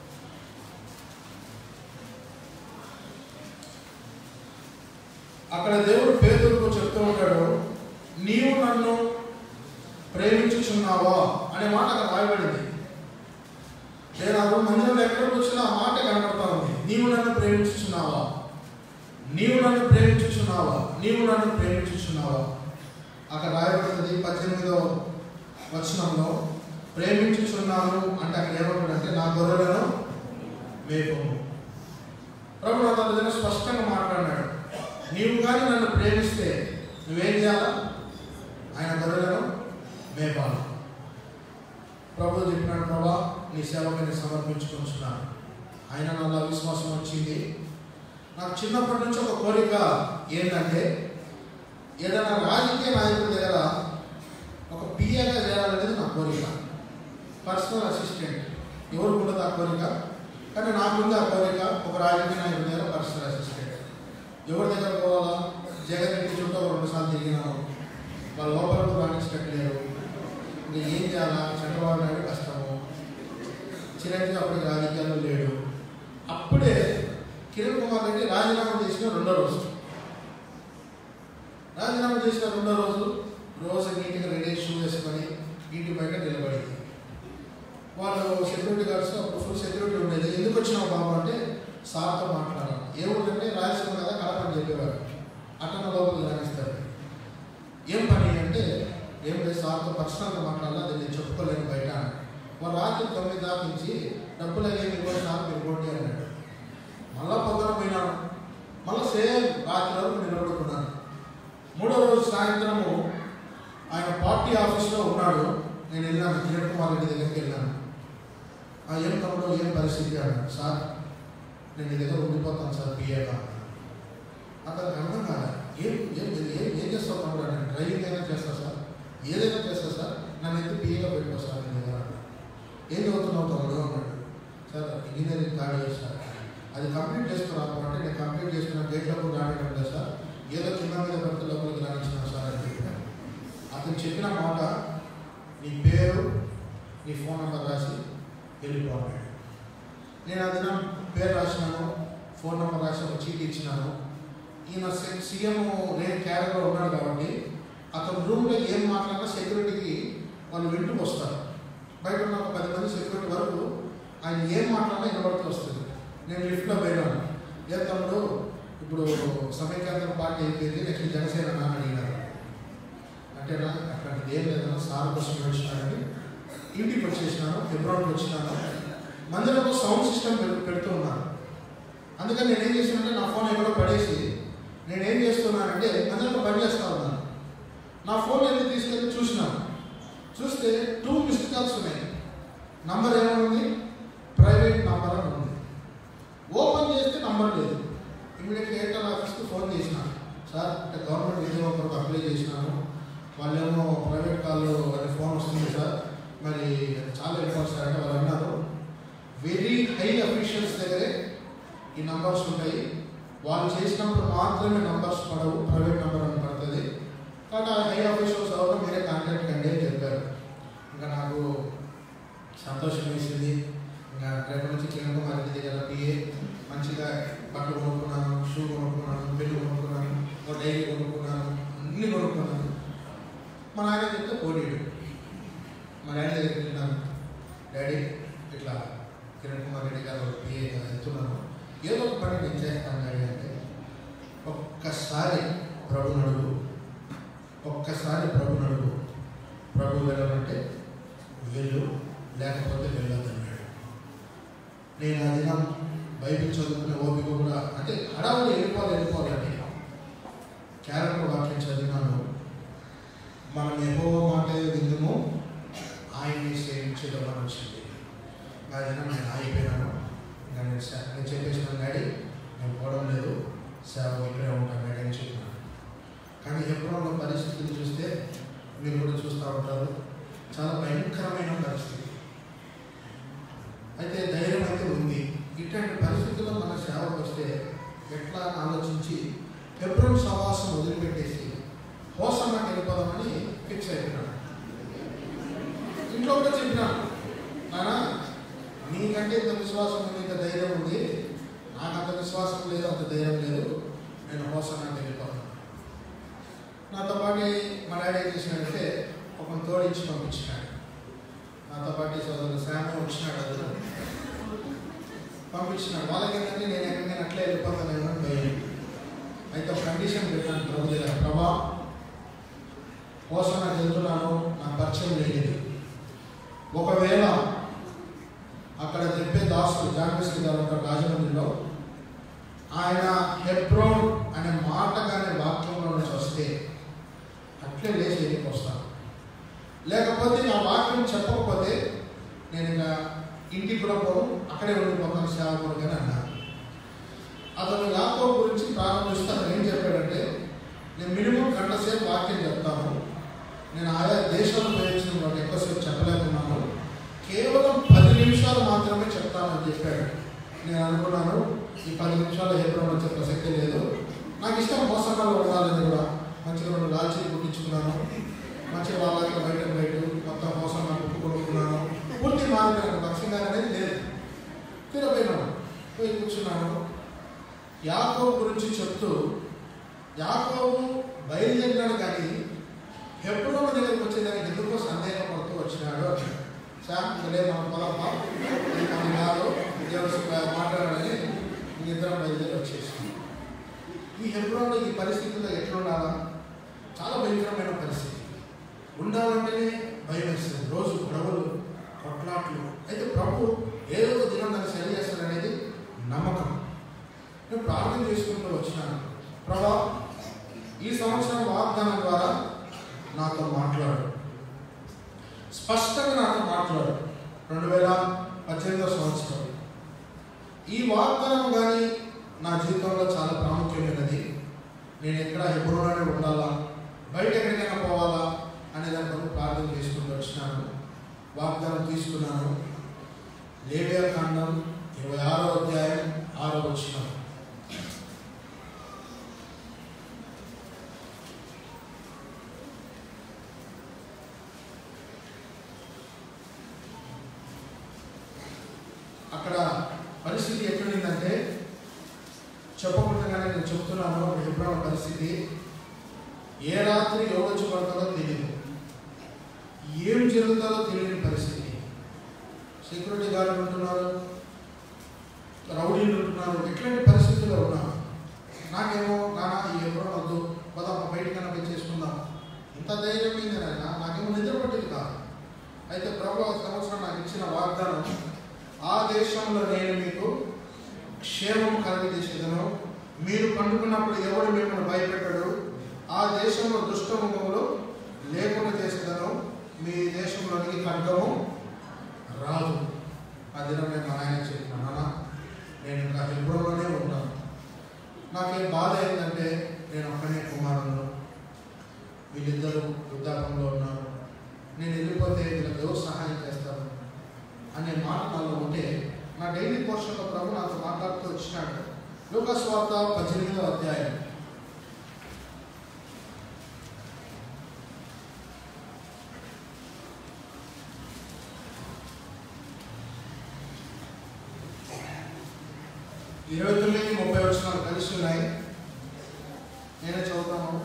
అక్కడ దేవుడు పేదలకు చెప్తూ ఉంటాడు నీవు నన్ను ప్రేమించుచున్నావా అనే మాట అక్కడ రాయబడింది నేను అప్పుడు మందిరంలో ఎక్కడ కూర్చున్నా ఆ మాట కనబడతా ఉంది నీవు నన్ను ప్రేమించుచున్నావా నీవు నన్ను ప్రేమించుచున్నావా నీవు నన్ను ప్రేమించుచున్నావా అక్కడ రాయబడుతుంది పద్దెనిమిదో వచనంలో ప్రేమించుచున్నాను అంటే అక్కడ ఏమంటాడంటే నా గొర్రెలను మేపము ప్రభు నాతో ఏదైనా స్పష్టంగా మాట్లాడినాడు నీవు కానీ నన్ను ప్రేమిస్తే నువ్వేం చేయాలా ఆయన గొర్రెలను మేపాలి ప్రభు చెప్పినాడు ప్రభా నీ సేవకు నేను సమర్పించుకుంటున్నాను ఆయన నాలో విశ్వాసం వచ్చింది నాకు చిన్నప్పటి నుంచి ఒక కోరిక ఏంటంటే ఏదైనా రాజకీయ నాయకుడి దగ్గర ఒక పిఏగా చేయాలనేది నా కోరిక పర్సనల్ అసిస్టెంట్ ఎవరికి ఉండదు ఆ కోరిక కానీ నాకుంది ఆ కోరిక ఒక రాజకీయ నాయకుడి దగ్గర పర్సనల్ అసిస్టెంట్ ఎవరి దగ్గర పోవాలా జగన్ ఇంటి చుట్టూ ఒక రెండు సార్లు తిరిగినాను వాళ్ళ లోపలకు రాణించట్లేరు ఇంకా ఏం చేయాలా చంద్రబాబు నాయుడు కష్టము చిన్న సెటిల్ అప్పటికి రాజకీయాల్లో లేడు అప్పుడే కిరణ్ కుమార్ రెడ్డి రాజీనామా చేసిన రెండో రోజు రాజీనామా చేసిన రెండో రోజు రోజు నీట్గా రెడీ షూ వేసుకొని ఇంటి బయట నిలబడింది వాళ్ళు సెక్యూరిటీ గార్డ్స్ అప్పుడు ఫుల్ సెక్యూరిటీ ఉండేది ఎందుకు వచ్చినావు బాబు అంటే సార్తో మాట్లాడాలి ఏ ఊరంటే రాయలసీమ కదా కడప అని చెప్పేవారు అట్టన లోపలికి రాణిస్తారు ఏం పని అంటే ఏం లేదు సార్తో పర్సనల్గా మాట్లాడాలి అది నేను చెప్పుకోలేను బయట అని. వాళ్ళు రాత్రి తొమ్మిది దాకా నుంచి డబ్బులు అయ్యేది ఇవ్వండి సార్ మీరు కొట్టి అన్నాడు మళ్ళా పొద్దున పోయినాను మళ్ళీ సేమ్ రాత్రి వరకు నిలబడుకున్నాను మూడో రోజు సాయంత్రము ఆయన పార్టీ ఆఫీస్లో ఉన్నాడు నేను వెళ్ళాను కిరణ్ కుమార్ రెడ్డి దగ్గరికి వెళ్ళాను ఆ ఏం తమ్ముడు ఏం పరిస్థితి అన్నాడు సార్ నేను నీ దగ్గర ఉండిపోతాను సార్ పిఏగా అతనికి అర్థం కాదు ఏం ఏం ఏం ఏం చేస్తావు తమ్ముడు అన్నాడు డ్రైవింగ్ అయినా చేస్తా సార్ ఏదైనా చేస్తా సార్ నన్ను ఎత్తి పిఏగా పెట్టుకో సార్ నీ దగ్గర అన్నాడు. ఏం చదువుతున్నావు తమ్ముడు అన్నాడు sir engineering third year sir అది కంప్లీట్ చేసుకున్నాను అంటే నేను కంప్లీట్ చేసుకున్న గేట్లకు రావడం లేదు సార్ ఏదో కింద మీద పడితే లోపలికి రాణించిన సార్ అని చెప్పాను అతను చెప్పిన మాట నీ పేరు నీ ఫోన్ నెంబర్ రాసి వెళ్ళిపోవాలి నేను అది నా పేరు రాసినాను ఫోన్ నెంబర్ రాసి ఒక చీటీ ఇచ్చినాను ఈయన సీఎం నేను క్యాడర్లో ఉన్నాడు కాబట్టి అతను రూమ్లో ఏం మాట్లాడినా సెక్యూరిటీకి వాళ్ళు వింటూ వస్తారు బయట ఉన్న ఒక పది మంది సెక్యూరిటీ వరకు ఆయన ఏం మాట్లాడినా వినబడుతూ వస్తుంది నేను లిఫ్ట్లో పోయినాను ఏ తమ్ముడు ఇప్పుడు సమైక్యాంధ్ర పార్టీ అయిపోయింది నెక్స్ట్ జనసేన అని అడిగినారు అంటే నా అట్లాంటిది ఏం లేదన్నా సార్ కోసం వచ్చినానని ఇంటికి వచ్చేసినాను ఫిబ్రవరికి వచ్చినాను మందిరంలో సౌండ్ సిస్టమ్ పెడుతూ ఉన్నాను అందుకని నేనేం చేశానంటే నా ఫోన్ ఎక్కడో పడేసి నేనేం చేస్తున్నానంటే మందిరంలో పని చేస్తా ఉన్నాను నా ఫోన్ ఎందుకు తీసుకెళ్ళి చూసినాను చూస్తే టూ మిస్డ్ కాల్స్ ఉన్నాయి నంబర్ ఏమనుంది ప్రైవేట్ నంబర్ అని ఉంది ఓపెన్ చేస్తే నంబర్ లేదు ఇమీడియట్గా ఎయిర్టెల్ ఆఫీస్కి ఫోన్ చేసిన సార్ అంటే గవర్నమెంట్ ఉద్యోగం కొరకు అప్లై చేసినాను వాళ్ళేమో ప్రైవేట్ కాల్ అని ఫోన్ వస్తుంది సార్ మరి చాలా ఇంపార్టెంట్ సార్ అంటే వాళ్ళు అన్నారు వెరీ హై అఫీషియల్స్ దగ్గరే ఈ నంబర్స్ ఉంటాయి వాళ్ళు చేసినప్పుడు మాత్రమే నంబర్స్ పడవు ప్రైవేట్ నంబర్ అని పడుతుంది కాబట్టి ఆ హై ఆఫీషియల్స్ ఎవరో మీరే కాంటాక్ట్ కండి అని చెప్పారు ఇంకా నాకు సంతోషం వేసింది ఇంకా రేపటి నుంచి కిరణ్ కుమార్ రెడ్డి దగ్గర పిఏ మంచిగా బట్టలు కొనుక్కున్నాను షూ కొనుక్కున్నాను పెన్ను కొనుక్కున్నాను ఒక డైరీ కొనుక్కున్నాను అన్నీ కొనుక్కున్నాను మా నాయన చెప్తే పోటీడు మా డాడీ దగ్గరికి వెళ్ళినాను డాడీ ఇట్లా కిరణ్ కుమార్ రెడ్డి గారు పిఏ వెళ్తున్నాను ఏదో ఒక పని నేను చేస్తాను డాడీ అంటే ఒక్కసారి ప్రభు నడుగు ఒక్కసారి ప్రభు నడుగు ప్రభు వెళ్ళమంటే వెళ్ళు లేకపోతే వెళ్ళొద్దు అన్నాడు నేను ఆ దినం బైబిల్ చదువుకునే ఓపిక కూడా అంటే హడావులు వెళ్ళిపోవాలి వెళ్ళిపోవాలండి క్యారెక్టర్ వాక్యం చదివినాను మనం ఎగో మాట విందుము ఆయన్ని సేవించేద్దామని వచ్చింది ఆ దినం నేను ఆగిపోయినాను ఇంకా నేను సే- నేను చెప్పేసిన డాడీ నేను పోవడం లేదు సేవ ఇక్కడే ఉంటాను డాడీ అని చెప్పినాను కానీ ఎప్పుడో ఉన్న పరిస్థితులు చూస్తే మీరు కూడా చూస్తూ ఉంటారు చాలా భయంకరమైన పరిస్థితి అయితే ధైర్యం అయితే ఉంది ఇట్లాంటి పరిస్థితుల్లో మన సేవకు వస్తే ఎట్లా అని ఆలోచించి ఫిబ్రవరి సవాసం వదిలిపెట్టేసి హోసన్నకి వెళ్ళిపోదామని ఫిక్స్ అయిపోయినాను ఇంట్లో కూడా చెప్పినాను నానా నీకంటే ఇంత విశ్వాసం ఉంది ఇంత ధైర్యం ఉంది నాకు అంత విశ్వాసం లేదు అంత ధైర్యం లేదు నేను హోసన్నకి వెళ్ళిపోతాను నాతో పాటు మా డాడీ ఏం చేసినాడంటే ఒక తోడించి పంపించినాడు నాతో పాటు సోదరుడు శామ వచ్చినాడు అతను పంపించినాడు వాళ్ళకి ఏంటంటే నేను ఎక్కడికైనా అట్లే వెళ్ళిపోతానేమో అని భయం అయితే ఒక కండిషన్ పెట్టాను ప్రభు దగ్గర ప్రభా కోసం నాకు వెళ్తున్నాను నాకు పరిచయం లేదు ఒకవేళ అక్కడ చెప్పే దాసుడు జాగ్రత్త గారు ఉంటారు రాజమండ్రిలో ఆయన హెబ్రోన్ అనే మాట కానీ వాక్యంలో నుంచి వస్తే అట్లే లేచి వెళ్ళికి వస్తాను లేకపోతే ఆ వాక్యం చెప్పకపోతే నేను ఇంకా ఇంటికి కూడా పోను అక్కడే ఉండిపోతాను సేవ కొరకు అని అన్నాను అతను యాకో గురించి ప్రారంభిస్తూ అతను ఏం చెప్పాడంటే నేను మినిమం గంట సేపు వాక్యం చెప్తాను నేను ఆయా దేశాలు పోయించిన వాటి ఎక్కువసేపు చెప్పలేకున్నాను కేవలం పది నిమిషాలు మాత్రమే చెప్తానని చెప్పాడు నేను అనుకున్నాను ఈ పది నిమిషాలు ఏ ప్రభావం చెప్పే శక్తి లేదు నాకు ఇష్టం మోసంగా ఉండాలని కూడా మంచిగా రెండు లాల్చీలు కుట్టించుకున్నాను మంచిగా వాళ్ళకి బయట బయట మొత్తం మోసంగా కుట్టు కొనుక్కున్నాను పూర్తి మారిపోయాను భక్ష్యంగా అనేది లేదు స్థిరపోయినాను పోయి కూర్చున్నాను యాకోబు గురించి చెప్తూ యాకోబు బయలుదేరినాడు కానీ ఎప్పుడో దగ్గరికి వచ్చేదానికి ఎందుకో సందేహపడుతూ వచ్చినాడు అన్నాడు. శామ్ ఇక్కడే మన పొలమ్మ ఇది మన కాదు దేవుడు మాట్లాడాలని మీ ఇద్దరం బయలుదేరి వచ్చేసాం ఈ హెబ్రోన్లో ఈ పరిస్థితుల్లో ఎట్లా ఉండాలా చాలా భయంకరమైన పరిస్థితి ఉండాలంటేనే భయం వేస్తుంది రోజు గొడవలు కొట్లాట్లు అయితే ప్రభు ఏదో ఒక దినం దాన్ని సరి చేస్తాడనేది నమ్మకం నేను ప్రార్థన చేసుకుంటూ వచ్చినాను ప్రభా ఈ సంవత్సరం వాగ్దానం ద్వారా నాతో మాట్లాడు స్పష్టంగా నాతో మాట్లాడు రెండు వేల పద్దెనిమిదో సంవత్సరం ఈ వాగ్దానం కానీ నా జీవితంలో చాలా ప్రాముఖ్యమైనది నేను ఎక్కడ ఎప్పుడులోనే ఉండాలా బయట ఎక్కడికైనా పోవాలా అనే దాని కొరకు ప్రార్థన చేసుకుంటూ వచ్చినాను వాగ్దానం తీసుకున్నాను లేవియా కాండం ఇరవై ఆరో అధ్యాయం ఆరో వచ్చిన అక్కడ పరిస్థితి ఎట్లుండిందంటే చెప్పకుండానే నేను చెప్తున్నాను ఎప్పుడైనా పరిస్థితి ఏ రాత్రి ఎవరొచ్చి పడతారో తెలియదు ఏం జరుగుతుందో తెలియని పరిస్థితి సెక్యూరిటీ గార్డులు ఉంటున్నారు రౌడీలు ఉంటున్నారు ఇట్లాంటి పరిస్థితుల్లో ఉన్నాను నాకేమో నానా ఈ ఎప్పుడో వద్దు పదమ్మ బయటకన్నా పోయి చేసుకుందాం ఇంత ధైర్యం ఏంది నాయన నాకేమో నిద్ర పట్టేది కాదు అయితే ప్రభు ఒక సంవత్సరం నాకు ఇచ్చిన వాగ్దానం ఆ దేశంలో నేను మీకు క్షేమం కలగజేసేదను మీరు పండుకున్నప్పుడు ఎవడు మిమ్మల్ని భయపెట్టడు ఆ దేశంలో దుష్టముఖములు లేకుండా చేసేదను మీ దేశంలోనికి ఖడ్గము రాదు ఆ దినం నేను మా నాయన చెప్పిన నాన్న నేను ఇంకా హెబ్రోలోనే ఉంటాను నాకేం బాధ ఏంటంటే నేను ఒక్కనే కుమారుడు వీళ్ళిద్దరూ వృద్ధాపంలో ఉన్నారు నేను వెళ్ళిపోతే వీళ్ళకి ఎవరు సహాయం చేస్తారు అనే మాట నాలో ఉంటే నా డైలీ పోర్షన్లో ప్రభు నాతో మాట్లాడుతూ వచ్చినాడు లూకాస్ వార్త పద్దెనిమిదో అధ్యాయం ఇరవై తొమ్మిది ముప్పై వచ్చినాలు కలిసి ఉన్నాయి నేనే చదువుతాను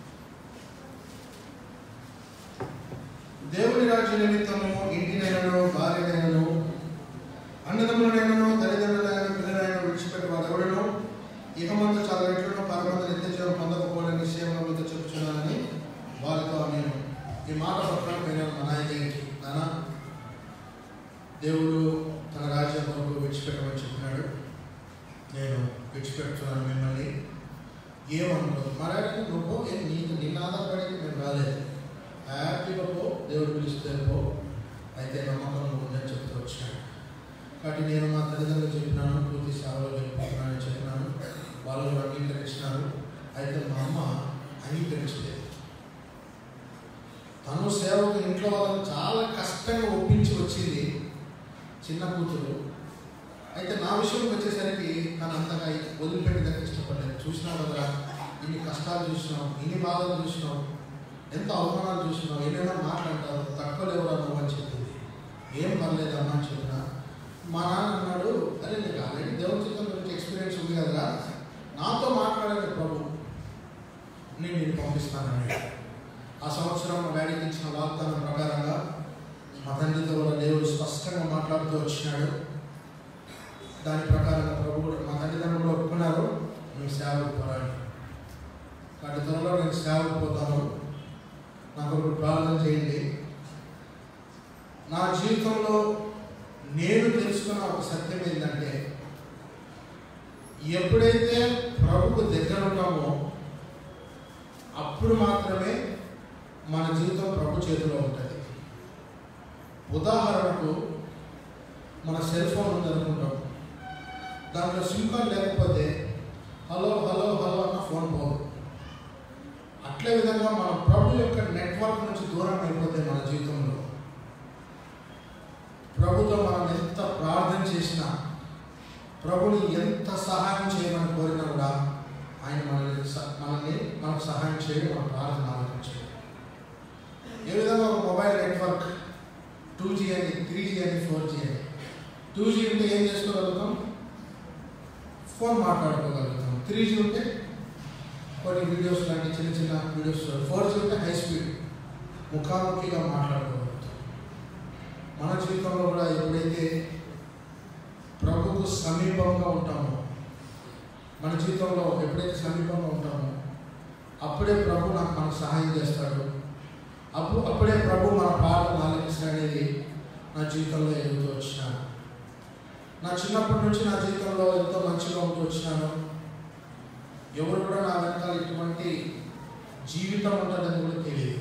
దేవుని రాజ్య నిమిత్తము ఇంటినైనను భార్యనైనను అన్నదమ్ములనైనను తల్లిదండ్రులైన పిల్లలైన విడిచిపెట్టి వాడెవడను ఇక మందు చాలా రెట్లను పరమంత నిత్యజీవం పొందకపోవడం నిశ్చయంగా మీతో చెప్పుచున్నానని వారితో నేను ఈ మాట పక్కన పోయిన మా నాయకుడికి నాన్న దేవుడు తన రాజ్యం కొరకు విడిచిపెట్టమని చెప్పినాడు నేను విడిచిపెడుతున్నాను మిమ్మల్ని ఏమనుకోదు మరాడికి నువ్వు ఏం నీకు నిన్న ఆధారపడి మేము రాలేదు హ్యాపీగా పో దేవుడు పిలిస్తే పో అయితే నమ్మకం నువ్వు ఉందని చెప్తూ వచ్చాను కాబట్టి నేను మా తల్లిదండ్రులు చెప్పినాను పూర్తి సేవలో వెళ్ళిపోతున్నానని చెప్పినాను వాళ్ళు కూడా అంగీకరించినారు అయితే మా అమ్మ అంగీకరించలేదు తను సేవకు ఇంట్లో వాళ్ళని చాలా కష్టంగా ఒప్పించి వచ్చింది చిన్న కూతురు అయితే నా విషయంకి వచ్చేసరికి తను అంతగా వదిలిపెట్టేదానికి ఇష్టపడలేదు చూసినావు కదా ఇన్ని కష్టాలు చూసినావు ఇన్ని బాధలు చూసినావు ఎంత అవమానాలు చూసినావు ఏమైనా మాట్లాడతావు తక్కువ లేవురా నువ్వు అని చెప్పింది ఏం పర్లేదు అమ్మా అని చెప్పిన మా నాన్న అన్నాడు అరే నీకు ఆల్రెడీ దేవుని చిత్తం గురించి ఎక్స్పీరియన్స్ ఉంది కదరా నాతో మాట్లాడేది ప్రభు నేను నేను పంపిస్తానని ఆ సంవత్సరం మా డాడీకి ఇచ్చిన వాగ్దానం ప్రకారంగా మా తండ్రితో కూడా దేవుడు స్పష్టంగా మాట్లాడుతూ వచ్చినాడు దాని ప్రకారంగా ప్రభు కూడా మా తల్లిదండ్రులు కూడా ఒప్పుకున్నారు మేము సేవకు పోరాడు కాబట్టి త్వరలో నేను సేవకు పోతాను నాకు ఒకటి ప్రార్థన చేయండి నా జీవితంలో నేను తెలుసుకున్న ఒక సత్యం ఏంటంటే ఎప్పుడైతే ప్రభుకు దగ్గర ఉంటామో అప్పుడు మాత్రమే మన జీవితం ప్రభు చేతిలో ఉంటుంది ఉదాహరణకు మన సెల్ ఫోన్ ఉంది అనుకుంటాం దాంట్లో సిమ్ కార్డ్ లేకపోతే హలో హలో హలో అన్న ఫోన్ పోదు అట్లే విధంగా మన ప్రభు యొక్క నెట్వర్క్ నుంచి దూరం అయిపోతే మన జీవితంలో ప్రభుతో మనం ఎంత ప్రార్థన చేసినా ప్రభుని ఎంత సహాయం చేయమని కోరినా కూడా ఆయన మనల్ని స- మనల్ని మనకు సహాయం చేయడం మన ప్రార్థన ఆలోచించాడు ఏ విధంగా ఒక మొబైల్ నెట్వర్క్ టూ జీ అని త్రీ జీ అని ఫోర్ జీ అని టూ జీ ఉంటే ఏం చేసుకోగలుగుతాం ఫోన్ మాట్లాడుకోగలుగుతాం త్రీ జీ ఉంటే కొన్ని వీడియోస్ లాంటి చిన్న చిన్న వీడియోస్ ఫోర్ జీ ఉంటే హై స్పీడ్ ముఖాముఖిగా మాట్లాడుకోగలుగుతాం మన జీవితంలో కూడా ఎప్పుడైతే ప్రభుకు సమీపంగా ఉంటామో మన జీవితంలో ఎప్పుడైతే సమీపంగా ఉంటామో అప్పుడే ప్రభు నాకు మనకు సహాయం చేస్తాడు అప్పుడు అప్పుడే ప్రభు మన ప్రార్థన ఆలకిస్తాడు అనేది నా జీవితంలో ఎదుగుతూ వచ్చినాను నా చిన్నప్పటి నుంచి నా జీవితంలో ఎంతో మంచిగా ఉంటూ వచ్చినాను ఎవరు కూడా నా వెనకాల ఇటువంటి జీవితం ఉంటుందని కూడా తెలియదు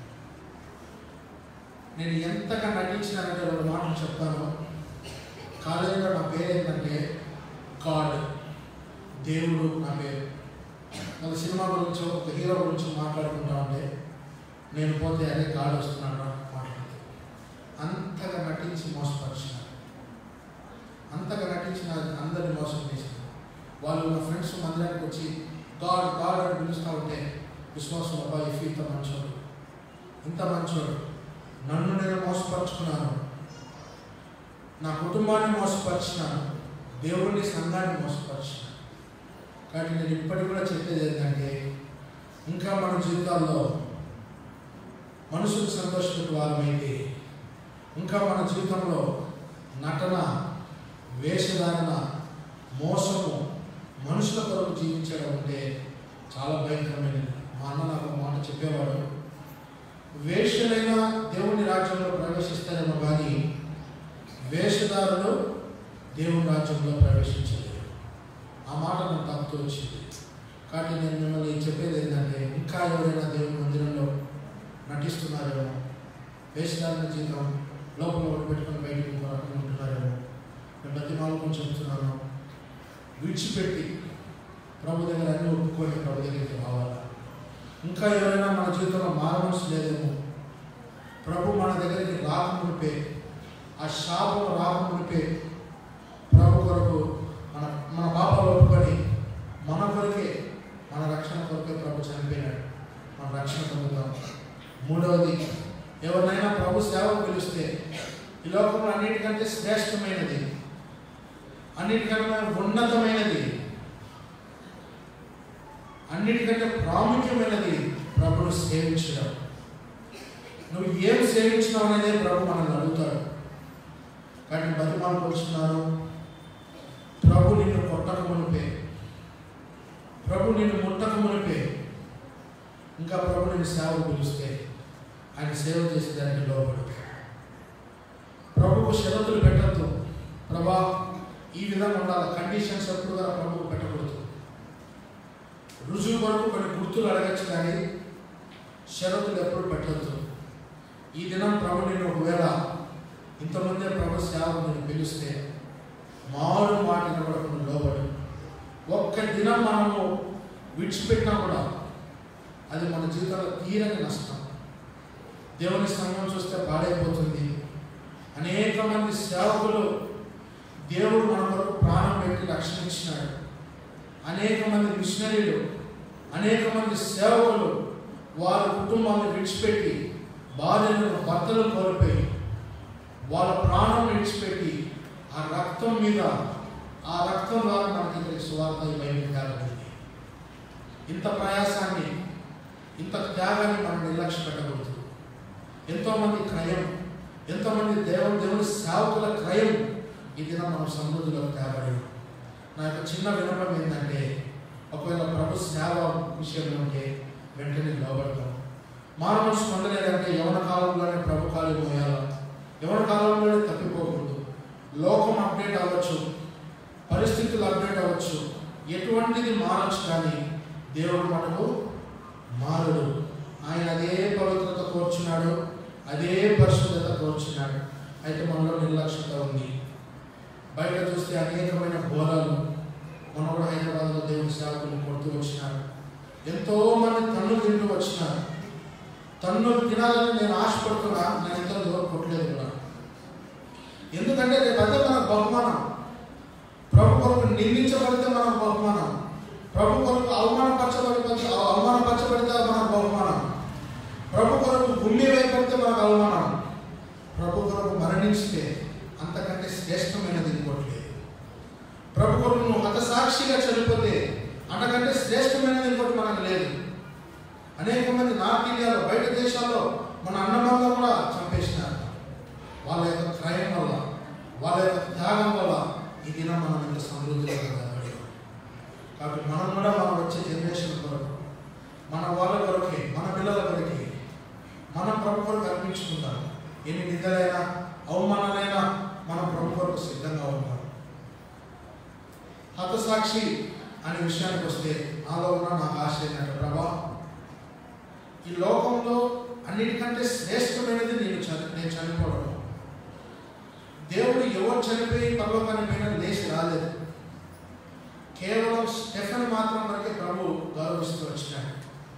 నేను ఎంతగా నటించినానంటే రెండు మాటలు చెప్తాను కాలేజీలో నా పేరు ఏంటంటే గాడ్ దేవుడు నా పేరు మన సినిమా గురించి ఒక హీరో గురించి మాట్లాడుకుంటా ఉంటే నేను పోతే అదే గాడ్ వస్తున్నాడు మాట్లాడుతూ అంతగా నటించి మోసపరిచినారు అంతగా నటించిన అందరిని మోసం చేసిన వాళ్ళు నా ఫ్రెండ్స్ మందిరానికి వచ్చి గాడ్ గాడ్ అని పిలుస్తూ ఉంటే విశ్వాసం అబ్బాయి ఇంత మంచోడు ఇంత మంచోడు నన్ను నేను మోసపరుచుకున్నాను నా కుటుంబాన్ని మోసపరిచినాను దేవుడిని సంఘాన్ని మోసపరిచినాను కాబట్టి నేను ఇప్పటికి కూడా చెప్పేది ఏంటంటే ఇంకా మన జీవితాల్లో మనుషులు సంతోషపెట్టు వారమైతే ఇంకా మన జీవితంలో నటన వేషధారణ మోసము మనుషుల కొరకు జీవించడం అంటే చాలా భయంకరమైనది మా అన్న నాకు ఒక మాట చెప్పేవాడు వేషలైన దేవుని రాజ్యంలో ప్రవేశిస్తారేమో కానీ వేషధారులు దేవుని రాజ్యంలో ప్రవేశించలేరు ఆ మాట నాకు తాకుతూ వచ్చింది కాబట్టి నేను మిమ్మల్ని చెప్పేది ఏంటంటే ఇంకా ఎవరైనా దేవుని మందిరంలో నటిస్తున్నారేమో వేషధారణ జీవితం లోపల ఒకటి పెట్టుకుని బయటకు ఇంకో రకంగా ఉంటున్నారేమో నేను బతిమాలకు చెప్తున్నాను విడిచిపెట్టి ప్రభు దగ్గర అన్ని ఒప్పుకొని ప్రభు దగ్గరికి రావాలి ఇంకా ఎవరైనా మన జీవితంలో మారమనసు లేదేమో ప్రభు మన దగ్గరికి రాకమునిపే ఆ శాపం రాకమునిపే ప్రభు కొరకు మన మన పాపాలు ఒప్పుకొని మన కొరకే మన రక్షణ కొరకే ప్రభు చనిపోయినాడు మన రక్షణ పొందుతాం మూడవది ఎవరినైనా ప్రభు సేవకు పిలిస్తే ఈ లోకంలో అన్నిటికంటే శ్రేష్టమైనది అన్నిటికన్నా ఉన్నతమైనది అన్నిటికంటే ప్రాముఖ్యమైనది ప్రభును సేవించడం నువ్వు ఏం సేవించినావు అనేది ప్రభు మనల్ని అడుగుతాడు కానీ బతిమాలు కొలుచున్నారు ప్రభు నిన్ను కొట్టక మునిపే ప్రభు నిన్ను ముట్టక మునిపే ఇంకా ప్రభు నిన్ను సేవకు పిలిస్తే ఆయన సేవ చేసేదానికి లోబడు ప్రభువు షరతులు పెట్టద్దు ప్రభా ఈ విధంగా ఉండాలి కండిషన్స్ ఎప్పుడు కూడా ప్రభువు పెట్టకూడదు రుజువు వరకు కొన్ని గుర్తులు అడగచ్చు కానీ షరతులు ఎప్పుడు పెట్టద్దు ఈ దినం ప్రభు నేను ఒకవేళ ఇంతమంది ప్రభు సేవకు నేను పిలిస్తే మారు మాటను కూడా కొన్ని లోబడి ఒక్క దినం మనము విడిచిపెట్టినా కూడా అది మన జీవితంలో తీరని నష్టం దేవుని సంఘం చూస్తే పాడైపోతుంది అనేక మంది సేవకులు దేవుడు మన కొరకు ప్రాణం పెట్టి రక్షణ ఇచ్చినాడు అనేక మంది మిషనరీలు అనేక మంది సేవకులు వారి కుటుంబాన్ని విడిచిపెట్టి భార్యలను భర్తలు కోల్పోయి వాళ్ళ ప్రాణం విడిచిపెట్టి ఆ రక్తం మీద ఆ రక్తం ద్వారా మనకి ఇక్కడ సువార్త ఈ బైబిల్ కాగలిగింది ఇంత ప్రయాసాన్ని ఇంత త్యాగాన్ని మనం నిర్లక్ష్య పెట్టకూడదు ఎంతోమంది క్రయం ఎంతోమంది దేవుని దేవుని సేవకుల క్రయం ఈ దినం మనం సమృద్ధిలోకి తేబడి నా యొక్క చిన్న వినపం ఏంటంటే ఒకవేళ ప్రభు సేవ విషయంలో ఉంటే వెంటనే లోబడతాం మానవ స్పందనేదంటే యవన కాలంలోనే ప్రభు కాలు మోయాలి యవన కాలంలోనే తప్పిపోకూడదు లోకం అప్డేట్ అవ్వచ్చు పరిస్థితులు అప్డేట్ అవ్వచ్చు ఎటువంటిది మారచ్చు కానీ దేవుడు మనకు మారడు ఆయన అదే పవిత్రత కోర్చున్నాడు అదే పరిశుద్ధత కోర్చున్నాడు అయితే మనలో నిర్లక్ష్యత ఉంది బయట చూస్తే అనేకమైన ఘోరాలు మన కూడా హైదరాబాద్లో దేవుని సేవకులు కొడుతూ వచ్చినారు ఎంతో మంది తన్నులు తింటూ వచ్చినారు తన్నులు తినాలని నేను ఆశపడుతున్నా నేను ఎంతో దూరం కొట్టలేదు కూడా ఎందుకంటే రేపు అదే మనకు బహుమానం ప్రభు కొరకు నిందించబడితే మనకు బహుమానం ప్రభు కొరకు అవమానపరచబడి అవమానపరచబడితే మనకు బహుమానం ప్రభు కొరకు గుమ్మి వేయబడితే మనకు అవమానం ప్రభు కొరకు మరణించితే అంతకంటే శ్రేష్టమైనది ఇంకోటి లేదు ప్రభు కొరకు నువ్వు హతసాక్షిగా చనిపోతే అంతకంటే శ్రేష్టమైనది ఇంకోటి మనకు లేదు అనేక మంది నార్త్ ఇండియాలో బయట దేశాల్లో మన అన్నమాల్లో కూడా చంపేసినారు వాళ్ళ యొక్క క్రయం వల్ల వాళ్ళ యొక్క త్యాగం వల్ల ఈ దినం మనం ఇంత సమృద్ధిగా నిలబడి ఉన్నాం. కాబట్టి మనం కూడా మనం వచ్చే జనరేషన్ కొరకు మన వాళ్ళ కొరకే మన పిల్లల కొరకే మనం ప్రభు కొరకు అర్పించుకుంటాం ఎన్ని నిందలైనా అవమానాలైనా మనం ప్రభు కొరకు సిద్ధంగా ఉంటాం హతసాక్షి అనే విషయానికి వస్తే నాలో ఉన్న నాకు ఆశ ఏంటంటే ప్రభా ఈ లోకంలో అన్నిటికంటే శ్రేష్టమైనది నేను చని నేను చనిపోవడం దేవుడు ఎవరు చనిపోయి పరలోకానికి పైన లేచి రాలేదు కేవలం స్టెఫన్ మాత్రం వరకే ప్రభు గౌరవిస్తూ వచ్చినాడు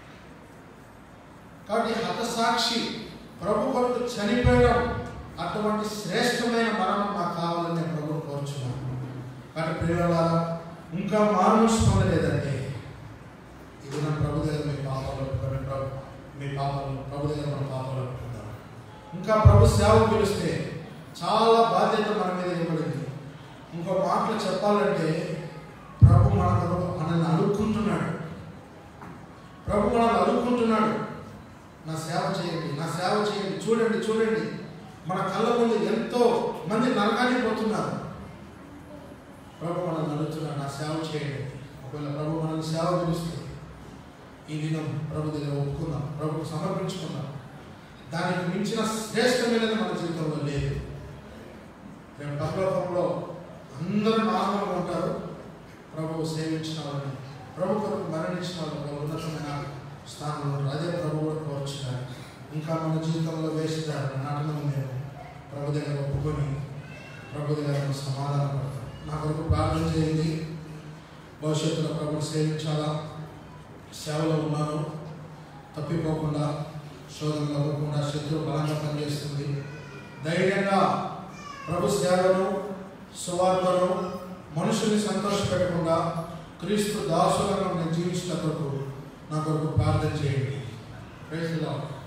కాబట్టి హతసాక్షి ప్రభు కొరకు చనిపోయడం అటువంటి శ్రేష్టమైన మరణం నాకు కావాలని నేను ప్రభుని కోరుచున్నాను కాబట్టి ప్రియుల ఇంకా మానసు పొందలేదంటే ఇది నా ప్రభు దగ్గర మీ పాపాలు ఒప్పుకొని ప్రభు మీ పాపాలు ప్రభు దగ్గర మన పాపాలు ఒప్పుకుందాం ఇంకా ప్రభు సేవ పిలిస్తే చాలా బాధ్యత మన మీద ఇవ్వబడింది ఇంకో మాటలు చెప్పాలంటే ప్రభు మన కొరకు మనల్ని అడుక్కుంటున్నాడు ప్రభు మనల్ని అడుక్కుంటున్నాడు నా సేవ చేయండి నా సేవ చేయండి చూడండి చూడండి మన కళ్ళ ముందు ఎంతో మంది నరకానికి పోతున్నారు ప్రభు మనల్ని అడుగుతున్నాడు నా సేవ చేయండి ఒకవేళ ప్రభు మనల్ని సేవ పిలుస్తుంది ఈ దినం ప్రభు దగ్గర ఒప్పుకుందాం ప్రభుకు సమర్పించుకుందాం దానికి మించిన శ్రేష్టమైనది మన జీవితంలో లేదు రేపు పరలోకంలో అందరూ నార్మల్గా ఉంటారు ప్రభువు సేవించిన వాళ్ళని ప్రభు కొరకు మరణించిన వాళ్ళు ఒక ఉన్నతమైన స్థానంలో ఉంటారు. అదే ప్రభు కూడా కోరుచున్నారు ఇంకా మన జీవితంలో వేసిదారు నాటకం మేము ప్రభు దగ్గర ఒప్పుకొని ప్రభు దగ్గర మనం సమాధానం పడతాం నా కొరకు ప్రార్థన చేయండి భవిష్యత్తులో ప్రభుని సేవించాలా సేవలో ఉన్నాను తప్పిపోకుండా శోధనలో అవ్వకుండా శత్రువు బలంగా పనిచేస్తుంది ధైర్యంగా ప్రభు సేవను సువార్తను మనుషుల్ని సంతోషపెట్టకుండా క్రీస్తు దాసులను నేను జీవించిన కొరకు నా కొరకు ప్రార్థన చేయండి ప్రైజ్ ది లార్డ్